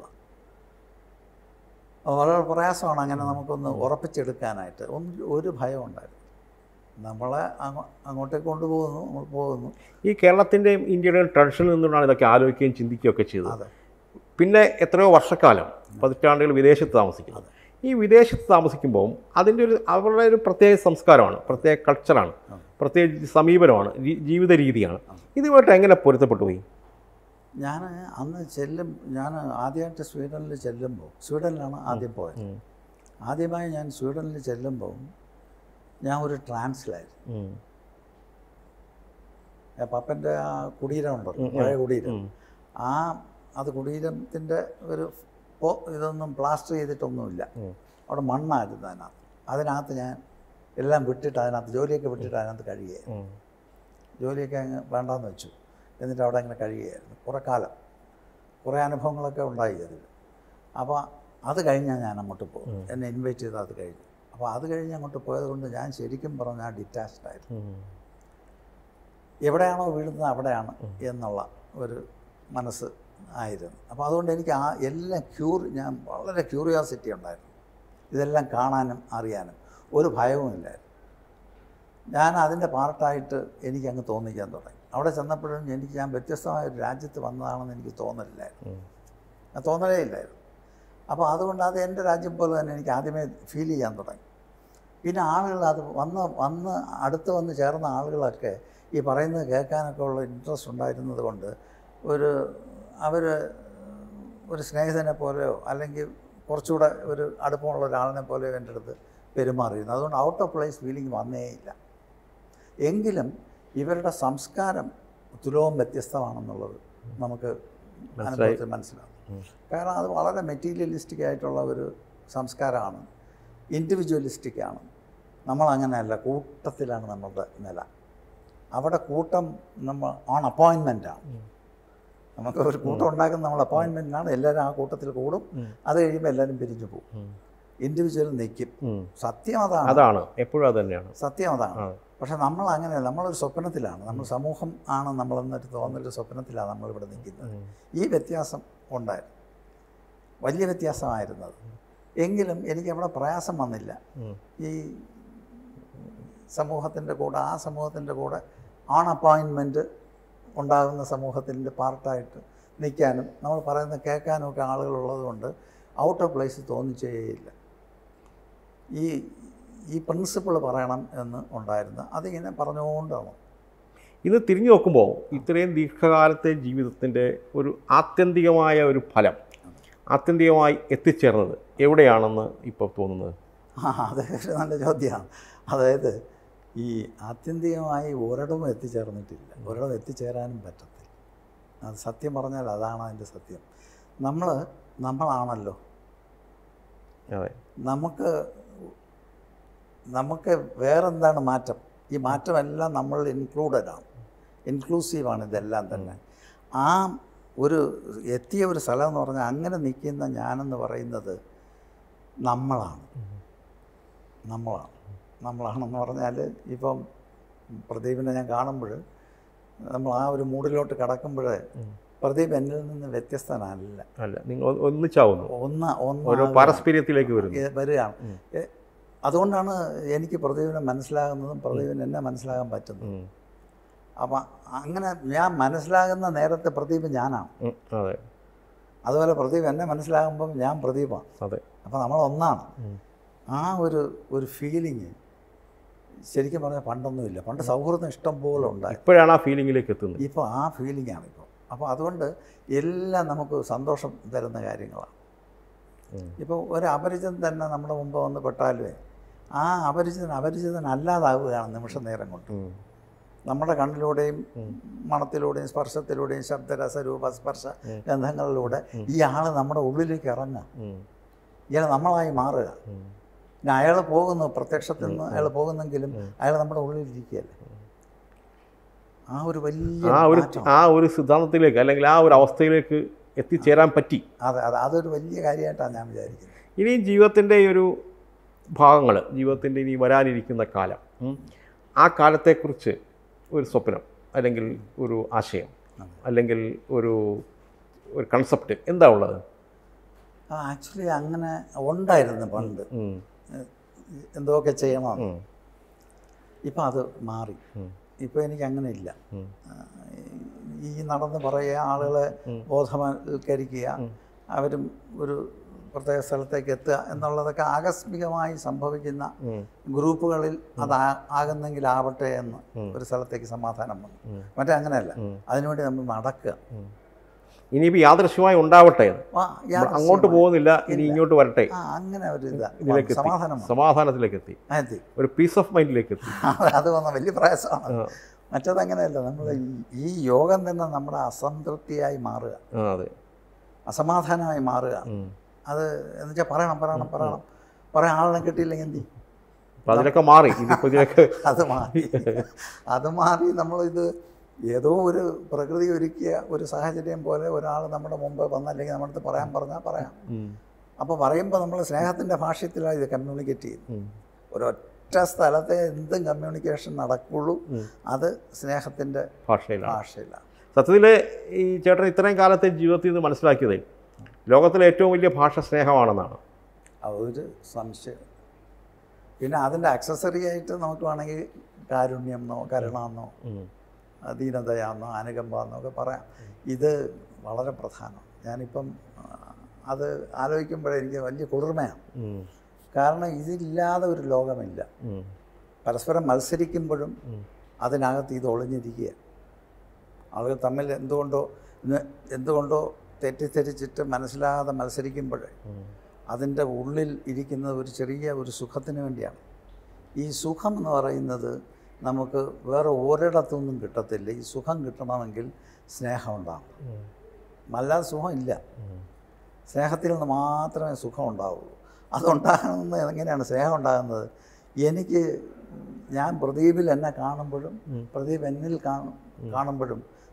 അത് വളരെ പ്രയാസമാണ് അങ്ങനെ നമുക്കൊന്ന് ഉറപ്പിച്ചെടുക്കാനായിട്ട് ഒന്നും ഒരു ഭയം ഉണ്ടായിരുന്നു നമ്മളെ അങ്ങോ- അങ്ങോട്ടേക്ക് കൊണ്ടുപോകുന്നു നമ്മൾ പോകുന്നു ഈ കേരളത്തിൻ്റെയും ഇന്ത്യയുടെയും ട്രഡീഷനിൽ നിന്നുകൊണ്ടാണ് ഇതൊക്കെ ആലോചിക്കുകയും ചിന്തിക്കുകയൊക്കെ ചെയ്തത് അതെ പിന്നെ എത്രയോ വർഷക്കാലം പതിറ്റാണ്ടുകൾ വിദേശത്ത് താമസിക്കുന്നത് ഈ വിദേശത്ത് താമസിക്കുമ്പോൾ അതിൻ്റെ ഒരു അവരുടെ ഒരു പ്രത്യേക സംസ്കാരമാണ് പ്രത്യേക കൾച്ചറാണ് പ്രത്യേക സമീപനമാണ് രീ- ജീവിത രീതിയാണ് ഇതുമായിട്ട് എങ്ങനെ പൊരുത്തപ്പെട്ടു പോയി ഞാൻ അന്ന് ചെല്ലും ഞാൻ ആദ്യമായിട്ട് സ്വീഡനിൽ ചെല്ലുമ്പോൾ സ്വീഡനിലാണ് ആദ്യം പോയത് ഉം. ആദ്യമായി ഞാൻ സ്വീഡനിൽ ചെല്ലുമ്പോൾ ഞാൻ ഒരു ട്രാൻസിലായിരുന്നു ഉം. ആ പപ്പൻ്റെ ആ കുടീരം ഉണ്ടല്ലോ പഴയ കുടീരം ഉം. ആ അത് കുടീരത്തിൻ്റെ ഒരു പോ- ഇതൊന്നും പ്ലാസ്റ്റർ ചെയ്തിട്ടൊന്നുമില്ല ഉം. അവിടെ മണ്ണായിരുന്നു അതിനകത്ത് അതിനകത്ത് ഞാൻ എല്ലാം വിട്ടിട്ട് അതിനകത്ത് ജോലിയൊക്കെ വിട്ടിട്ട് അതിനകത്ത് കഴിയുകയായിരുന്നു ഉം. ജോലിയൊക്കെ അങ്ങ് വേണ്ടാന്ന് വെച്ചു എന്നിട്ട് അവിടെ അങ്ങനെ കഴിയുകയായിരുന്നു കുറേ കാലം കുറേ അനുഭവങ്ങളൊക്കെ ഉണ്ടായി അതിൽ അപ്പോൾ അത് കഴിഞ്ഞാൽ ഞാൻ അങ്ങോട്ട് പോകും എന്നെ ഇൻവൈറ്റ് ചെയ്ത് അത് കഴിഞ്ഞു അപ്പോൾ അത് കഴിഞ്ഞ് അങ്ങോട്ട് പോയത് കൊണ്ട് ഞാൻ ശരിക്കും പറഞ്ഞാൽ ഡിറ്റാച്ച്ഡ് ആയിരുന്നു ഉം. എവിടെയാണോ വീഴുന്നത് അവിടെയാണ് എന്നുള്ള ഒരു മനസ്സ് ആയിരുന്നു അപ്പോൾ അതുകൊണ്ട് എനിക്ക് ആ എല്ലാം ക്യൂർ ഞാൻ വളരെ ക്യൂറിയോസിറ്റി ഉണ്ടായിരുന്നു ഇതെല്ലാം കാണാനും അറിയാനും ഒരു ഭയവും ഇല്ലായിരുന്നു ഞാൻ അതിൻ്റെ പാർട്ടായിട്ട് എനിക്ക് അങ്ങ് തോന്നിക്കാൻ തുടങ്ങി അവിടെ ചെന്നപ്പോഴും എനിക്ക് ഞാൻ വ്യത്യസ്തമായ ഒരു രാജ്യത്ത് വന്നതാണെന്ന് എനിക്ക് തോന്നലില്ലായിരുന്നു ഉം. ആ തോന്നലേ ഇല്ലായിരുന്നു അപ്പോൾ അതുകൊണ്ട് അത് എൻ്റെ രാജ്യം പോലെ തന്നെ എനിക്ക് ആദ്യമേ ഫീൽ ചെയ്യാൻ തുടങ്ങി പിന്നെ ആളുകൾ അത് വന്ന് വന്ന് അടുത്ത് വന്ന് ചേർന്ന ആളുകളൊക്കെ ഈ പറയുന്നത് കേൾക്കാനൊക്കെ ഉള്ള ഇൻട്രസ്റ്റ് ഉണ്ടായിരുന്നത് കൊണ്ട് ഒരു അവർ ഒരു സ്നേഹിതനെ പോലെയോ അല്ലെങ്കിൽ കുറച്ചുകൂടെ ഒരു അടുപ്പമുള്ള ഒരാളിനെ പോലെയോ എൻ്റെ അടുത്ത് പെരുമാറിയിരുന്നു അതുകൊണ്ട് ഔട്ട് ഓഫ് പ്ലേസ് ഫീലിംഗ് വന്നേയില്ല എങ്കിലും ഇവരുടെ സംസ്കാരം തുലവും വ്യത്യസ്തമാണെന്നുള്ളത് നമുക്ക് അനുഭവത്തിൽ മനസ്സിലാവും കാരണം അത് വളരെ മെറ്റീരിയലിസ്റ്റിക് ആയിട്ടുള്ള ഒരു സംസ്കാരമാണ് ഇൻഡിവിജ്വലിസ്റ്റിക് ആണ് നമ്മളങ്ങനെയല്ല കൂട്ടത്തിലാണ് നമ്മളുടെ നില അവിടെ കൂട്ടം നമ്മൾ ഓൺ അപ്പോയിൻമെൻ്റ് ആണ് നമുക്ക് ഒരു കൂട്ടം ഉണ്ടാക്കുന്ന നമ്മൾ അപ്പോയിൻമെൻറ്റിനാണ് എല്ലാവരും ആ കൂട്ടത്തിൽ കൂടും ഉം. അത് കഴിയുമ്പോൾ എല്ലാവരും പിരിഞ്ഞു പോകും ഉം. ഇൻഡിവിജ്വൽ നിൽക്കും ഉം. സത്യം അതാണ് അതാണ് എപ്പോഴും അത് തന്നെയാണ് സത്യം അതാണ് ആ. പക്ഷെ നമ്മൾ അങ്ങനെ നമ്മളൊരു സ്വപ്നത്തിലാണ് നമ്മൾ സമൂഹം ആണ് നമ്മളെന്നൊരു തോന്നലൊരു സ്വപ്നത്തിലാണ് നമ്മളിവിടെ നിൽക്കുന്നത് ഉം. ഈ വ്യത്യാസം ഉണ്ടായിരുന്നു വലിയ വ്യത്യാസമായിരുന്നത് എങ്കിലും എനിക്ക് അവിടെ പ്രയാസം വന്നില്ല ഉം. ഈ സമൂഹത്തിൻ്റെ കൂടെ ആ സമൂഹത്തിൻ്റെ കൂടെ ഓൺ അപ്പോയിൻമെൻറ്റ് ഉണ്ടാകുന്ന സമൂഹത്തിൻ്റെ പാർട്ടായിട്ട് നിൽക്കാനും നമ്മൾ പറയുന്നത് കേൾക്കാനും ഒക്കെ ആളുകളുള്ളത് കൊണ്ട് ഔട്ട് ഓഫ് പ്ലേസ് തോന്നിച്ചേയില്ല ഈ ഈ പ്രിൻസിപ്പിൾ പറയണം എന്ന് ഉണ്ടായിരുന്നു അതിങ്ങനെ പറഞ്ഞുകൊണ്ടാണ് ഇത് തിരിഞ്ഞു നോക്കുമ്പോൾ ഇത്രയും ദീർഘകാലത്തെ ജീവിതത്തിൻ്റെ ഒരു ആത്യന്തികമായ ഒരു ഫലം ആത്യന്തികമായി എത്തിച്ചേർന്നത് എവിടെയാണെന്ന് ഇപ്പോൾ തോന്നുന്നത് ആ അത് ഒരു നല്ല ചോദ്യമാണ് അതായത് ഈ ആത്യന്തികമായി ഒരിടവും എത്തിച്ചേർന്നിട്ടില്ല ഒരിടവും എത്തിച്ചേരാനും പറ്റത്തില്ല അത് സത്യം പറഞ്ഞാൽ അതാണ് അതിൻ്റെ സത്യം നമ്മൾ നമ്മളാണല്ലോ അതെ നമുക്ക് നമുക്ക് വേറെന്താണ് മാറ്റം ഈ മാറ്റമെല്ലാം നമ്മൾ ഇൻക്ലൂഡഡ് ആണ് ഇൻക്ലൂസീവാണ് ഇതെല്ലാം തന്നെ ആ ഒരു എത്തിയ ഒരു സ്ഥലം എന്ന് പറഞ്ഞാൽ അങ്ങനെ നിൽക്കുന്ന ഞാനെന്ന് പറയുന്നത് നമ്മളാണ് നമ്മളാണ് നമ്മളാണെന്ന് പറഞ്ഞാൽ ഇപ്പം പ്രദീപിനെ ഞാൻ കാണുമ്പോൾ നമ്മൾ ആ ഒരു മൂഡിലോട്ട് കടക്കുമ്പോൾ ഉം. പ്രദീപ് എന്നിൽ നിന്ന് വ്യത്യസ്തനല്ല അല്ല നിങ്ങൾ ഒ- ഒന്നിച്ചാവുന്നു ഒന്ന് ഓരോ ഒന്ന് പാരസ്പര്യത്തിലേക്ക് വരുന്നു ഏ- വരികയാണ് ഉം. ഏ- അതുകൊണ്ടാണ് എനിക്ക് പ്രദീപിനെ മനസ്സിലാകുന്നതും പ്രദീപിന് എന്നെ മനസ്സിലാകാൻ പറ്റുന്നതും ഉം. അപ്പം അങ്ങനെ ഞാൻ മനസ്സിലാകുന്ന നേരത്തെ പ്രദീപ് ഞാനാണ് ഉം. അതെ അതുപോലെ പ്രദീപ് എന്നെ മനസ്സിലാകുമ്പം ഞാൻ പ്രദീപാണ് അതെ അപ്പം നമ്മൾ ഒന്നാണ് ഉം. ആ ഒരു ഒരു ഫീലിങ് ശരിക്കും പറഞ്ഞാൽ പണ്ടൊന്നുമില്ല പണ്ട് സൗഹൃദം ഇഷ്ടം പോലെ ഉണ്ടായി ഇപ്പോഴാണ് ആ ഫീലിങ്ങിലേക്ക് എത്തുന്നത് ഇപ്പോൾ ആ ഫീലിംഗാണ് ഇപ്പോൾ അപ്പോൾ അതുകൊണ്ട് എല്ലാം നമുക്ക് സന്തോഷം തരുന്ന കാര്യങ്ങളാണ് ഉം. ഇപ്പോൾ ഒരു അപരിചിതൻ തന്നെ നമ്മുടെ മുമ്പ് വന്ന് പെട്ടാലുമേ ആ അപരിചിതൻ അപരിചിതൻ അല്ലാതാവുകയാണ് നിമിഷ നേരം കൊണ്ട് ഉം. നമ്മുടെ കണ്ണിലൂടെയും ഉം. മണത്തിലൂടെയും സ്പർശത്തിലൂടെയും ശബ്ദരസ രൂപ സ്പർശ ഉം. ഗന്ധങ്ങളിലൂടെ ഉം. ഈ ആൾ നമ്മുടെ ഉള്ളിലേക്ക് ഇറങ്ങുക ഉം. ഇയാൾ നമ്മളായി മാറുക ഉം. പിന്നെ അയാൾ പോകുന്നു പ്രത്യക്ഷത്തിൽ നിന്ന് അയാൾ പോകുന്നെങ്കിലും ഉം. അയാൾ നമ്മുടെ ഉള്ളിലിരിക്കുകയല്ലേ ആ ഒരു വലിയ ആ ഒരു മാറ്റം. ആ ഒരു സിദ്ധാന്തത്തിലേക്ക് അല്ലെങ്കിൽ ആ ഒരു അവസ്ഥയിലേക്ക് എത്തിച്ചേരാൻ പറ്റി അതെ അതെ അതൊരു വലിയ കാര്യമായിട്ടാണ് ഞാൻ വിചാരിക്കുന്നത് ഇനിയും ജീവിതത്തിൻ്റെ ഈ ഒരു ഭാഗങ്ങൾ ജീവിതത്തിൻ്റെ ഇനി വരാനിരിക്കുന്ന കാലം ഉം. ആ കാലത്തെക്കുറിച്ച് ഒരു സ്വപ്നം അല്ലെങ്കിൽ ഒരു ആശയം അതെ. അല്ലെങ്കിൽ ഒരു ഒരു കൺസെപ്റ്റ് എന്താ ഉള്ളത് ആ ആക്ച്വലി അങ്ങനെ ഉണ്ടായിരുന്നു പണ്ട് ഉം. എന്തൊക്കെ ചെയ്യണം ഉം. ഇപ്പം അത് മാറി ഉം. ഇപ്പം എനിക്ക് അങ്ങനെ ഇല്ല ഉം. ഈ നടന്ന് പറയുക ആളുകളെ ഉം. ബോധവൽക്കരിക്കുക ഉം. അവരും ഒരു പ്രത്യേക സ്ഥലത്തേക്ക് എത്തുക എന്നുള്ളതൊക്കെ ആകസ്മികമായി സംഭവിക്കുന്ന ഉം. ഗ്രൂപ്പുകളിൽ അത് ആ- ആകുന്നെങ്കിൽ ആവട്ടെ എന്ന് ഉം. ഒരു സ്ഥലത്തേക്ക് സമാധാനം വന്നു ഉം. മറ്റേ അങ്ങനെയല്ല ഉം. അതിനുവേണ്ടി നമ്മൾ നടക്കുക ഉം. ഇനിയിപ്പോൾ യാദൃശ്യമായി ഉണ്ടാവട്ടെ അത്. ആ, യാദൃശ്ചികമായി. അങ്ങോട്ട് പോകുന്നില്ല ഇനി ഇല്ല. ഇങ്ങോട്ട് വരട്ടെ ആ അങ്ങനെ ഒരു ഇതാ ഇതിലേക്ക് എത്തി. സമാധാനം വന്നു. സമാധാനത്തിലേക്ക് എത്തി എത്തി ഒരു പീസ് ഓഫ് മൈൻഡിലേക്ക് എത്തി അത് വന്ന വലിയ പ്രയാസമാണ് ആ. മറ്റേത് അങ്ങനെയല്ല നമ്മൾ ഈ യോഗം തന്നെ നമ്മുടെ അസംതൃപ്തിയായി മാറുക ആ, അതെ അസമാധാനമായി മാറുക ഉം. അത് എന്ന് വെച്ചാൽ പറയണം പറയണം പറയണം പറയാൻ ആളിനെ കിട്ടിയില്ലെങ്കിൽ എന്ത് ചെയ്യും? അപ്പം അതിലൊക്കെ മാറി ഇതിപ്പോൾ ഇതിലൊക്കെ അത് മാറി അത് മാറി നമ്മളിത് ഏതോ ഒരു പ്രകൃതി ഒരുക്കിയ ഒരു സാഹചര്യം പോലെ ഒരാൾ നമ്മുടെ മുമ്പ് വന്നല്ലെങ്കിൽ നമ്മുടെ അടുത്ത് പറയാൻ പറഞ്ഞാൽ പറയാം ഉം. അപ്പോൾ പറയുമ്പോൾ നമ്മൾ സ്നേഹത്തിൻ്റെ ഭാഷ്യത്തിലാണ് ഇത് കമ്മ്യൂണിക്കേറ്റ് ചെയ്യുന്നത് ഉം. ഒരൊറ്റ സ്ഥലത്തെ എന്തും കമ്മ്യൂണിക്കേഷൻ നടക്കുള്ളൂ ഉം. അത് സ്നേഹത്തിൻ്റെ ഭാഷയിലാണ് ഭാഷയിലാണ് സത്യത്തിൽ ഈ ചേട്ടൻ ഇത്രയും കാലത്തെ ജീവിതത്തിൽ നിന്ന് മനസ്സിലാക്കിയത് ലോകത്തിലെ ഏറ്റവും വലിയ ഭാഷ സ്നേഹമാണെന്നാണ് ആ ഒരു സംശയം പിന്നെ അതിൻ്റെ അക്സസറി ആയിട്ട് നമുക്ക് വേണമെങ്കിൽ കാരുണ്യം എന്നോ കരുണ എന്നോ ഉം. ദീനതയാന്നോ അനുകമ്പ എന്നൊക്കെ പറയാം ഇത് വളരെ പ്രധാനം ഞാനിപ്പം ആ, അത് ആലോചിക്കുമ്പോഴേ എനിക്ക് വലിയ കുളിർമയാണ് ഉം. കാരണം ഇതില്ലാതെ ഒരു ലോകമില്ല ഉം. പരസ്പരം മത്സരിക്കുമ്പോഴും ഉം. അതിനകത്ത് ഇത് ഒളിഞ്ഞിരിക്കുക ആളുകൾ തമ്മിൽ എന്തുകൊണ്ടോ ഇന്ന് എന്തുകൊണ്ടോ തെറ്റിദ്ധരിച്ചിട്ട് മനസ്സിലാകാതെ മത്സരിക്കുമ്പോൾ ഉം. അതിൻ്റെ ഉള്ളിൽ ഇരിക്കുന്നത് ഒരു ചെറിയ ഒരു സുഖത്തിന് വേണ്ടിയാണ് ഈ സുഖം എന്ന് പറയുന്നത് നമുക്ക് വേറെ ഒരിടത്തുനിന്നും കിട്ടത്തില്ല ഈ സുഖം കിട്ടണമെങ്കിൽ സ്നേഹം ഉണ്ടാകും ഉം. അല്ലാതെ സുഖം ഇല്ല ഉം. സ്നേഹത്തിൽ നിന്ന് മാത്രമേ സുഖം ഉണ്ടാവുള്ളൂ അതുണ്ടാകുന്നത് എങ്ങനെയാണ് സ്നേഹം ഉണ്ടാകുന്നത് എനിക്ക് ഞാൻ പ്രദീപിൽ എന്നെ കാണുമ്പോഴും ഉം. പ്രദീപ് എന്നിൽ കാണും കാണുമ്പോഴും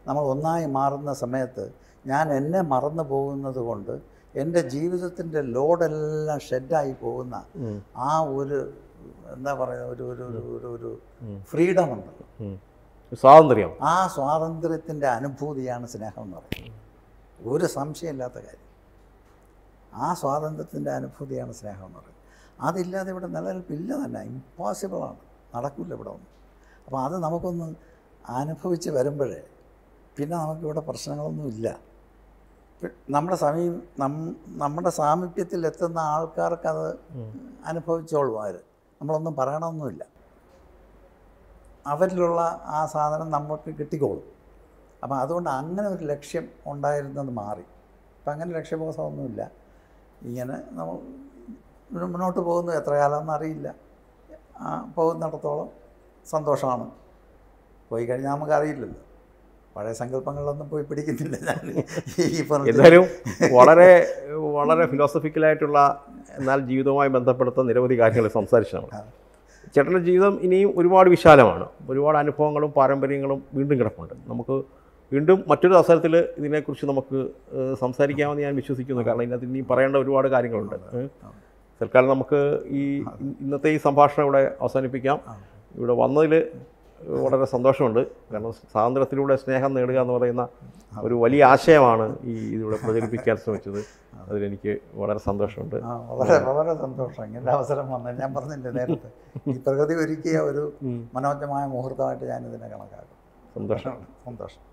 നമ്മൾ ഒന്നായി മാറുന്ന സമയത്ത് ഞാൻ എന്നെ മറന്നു പോകുന്നത് കൊണ്ട് എൻ്റെ ജീവിതത്തിൻ്റെ ലോഡെല്ലാം ഷെഡായി പോകുന്ന ഉം. ആ ഒരു എന്താ പറയുക ഒരു ഒരു ഒരു ഒരു ഒരു ഉം. ഫ്രീഡം ഉണ്ട് ഉം. സ്വാതന്ത്ര്യം ആ സ്വാതന്ത്ര്യത്തിൻ്റെ അനുഭൂതിയാണ് സ്നേഹം എന്ന് പറയുന്നത് ഒരു സംശയമില്ലാത്ത കാര്യം ആ സ്വാതന്ത്ര്യത്തിൻ്റെ അനുഭൂതിയാണ് സ്നേഹം എന്ന് പറയുന്നത് അതില്ലാതെ ഇവിടെ നിലനിൽപ്പില്ല തന്നെ ഇമ്പോസിബിളാണ് നടക്കില്ല ഇവിടെ ഒന്നും അപ്പോൾ അത് നമുക്കൊന്ന് അനുഭവിച്ച് വരുമ്പോഴേ പിന്നെ നമുക്കിവിടെ പ്രശ്നങ്ങളൊന്നും ഇല്ല പി- നമ്മുടെ സമീ നം നമ്മുടെ സാമീപ്യത്തിൽ എത്തുന്ന ആൾക്കാർക്കത് അനുഭവിച്ചോളും അവർ നമ്മളൊന്നും പറയണമെന്നുമില്ല അവരിലുള്ള ആ സാധനം നമുക്ക് കിട്ടിക്കോളും അപ്പം അതുകൊണ്ട് അങ്ങനെ ഒരു ലക്ഷ്യം ഉണ്ടായിരുന്നത് മാറി അപ്പം അങ്ങനെ ലക്ഷ്യബോധമൊന്നുമില്ല ഇങ്ങനെ നമ്മൾ മുന്നോ- മുന്നോട്ട് പോകുന്നു എത്ര കാലമെന്ന് അറിയില്ല ആ, പോകുന്നിടത്തോളം സന്തോഷമാണ് പോയി കഴിഞ്ഞാൽ നമുക്കറിയില്ലല്ലോ പഴയ സങ്കല്പങ്ങളിലൊന്നും പോയി പിടിക്കുന്നില്ല ഞാൻ ഈ പറഞ്ഞ എന്തായാലും വളരെ വളരെ ഫിലോസഫിക്കലായിട്ടുള്ള എന്നാൽ ജീവിതവുമായി ബന്ധപ്പെടുത്ത നിരവധി കാര്യങ്ങൾ സംസാരിച്ചു നമ്മൾ ചേട്ടൻ്റെ ജീവിതം ഇനിയും ഒരുപാട് വിശാലമാണ് ഒരുപാട് അനുഭവങ്ങളും പാരമ്പര്യങ്ങളും വീണ്ടും കിടപ്പുണ്ട് നമുക്ക് വീണ്ടും മറ്റൊരു അവസരത്തിൽ ഇതിനെക്കുറിച്ച് നമുക്ക് ഏഹ്, സംസാരിക്കാമെന്ന് ഞാൻ വിശ്വസിക്കുന്നു കാരണം ഇതിനകത്ത് ഇനിയും പറയേണ്ട ഒരുപാട് കാര്യങ്ങളുണ്ട് ഏഹ്. തൽക്കാലം നമുക്ക് ഈ ഇന്നത്തെ ഈ സംഭാഷണം ഇവിടെ അവസാനിപ്പിക്കാം ഇവിടെ വന്നതിൽ വളരെ സന്തോഷമുണ്ട് കാരണം സ്വാതന്ത്ര്യത്തിലൂടെ സ്നേഹം നേടുക എന്ന് പറയുന്ന ഒരു വലിയ ആശയമാണ് ഈ ഇതിലൂടെ പ്രചരിപ്പിക്കാൻ ശ്രമിച്ചത് അതിലെനിക്ക് വളരെ സന്തോഷമുണ്ട് ആ വളരെ വളരെ സന്തോഷം ഇങ്ങനെ അവസരം വന്നത് ഞാൻ പറഞ്ഞില്ലേ നേരത്തെ ഈ പ്രകൃതി ഒരുക്കിയ ഒരു മനോജ്ഞമായ മുഹൂർത്തമായിട്ട് ഞാനിതിനെ കണക്കാക്കും സന്തോഷം സന്തോഷം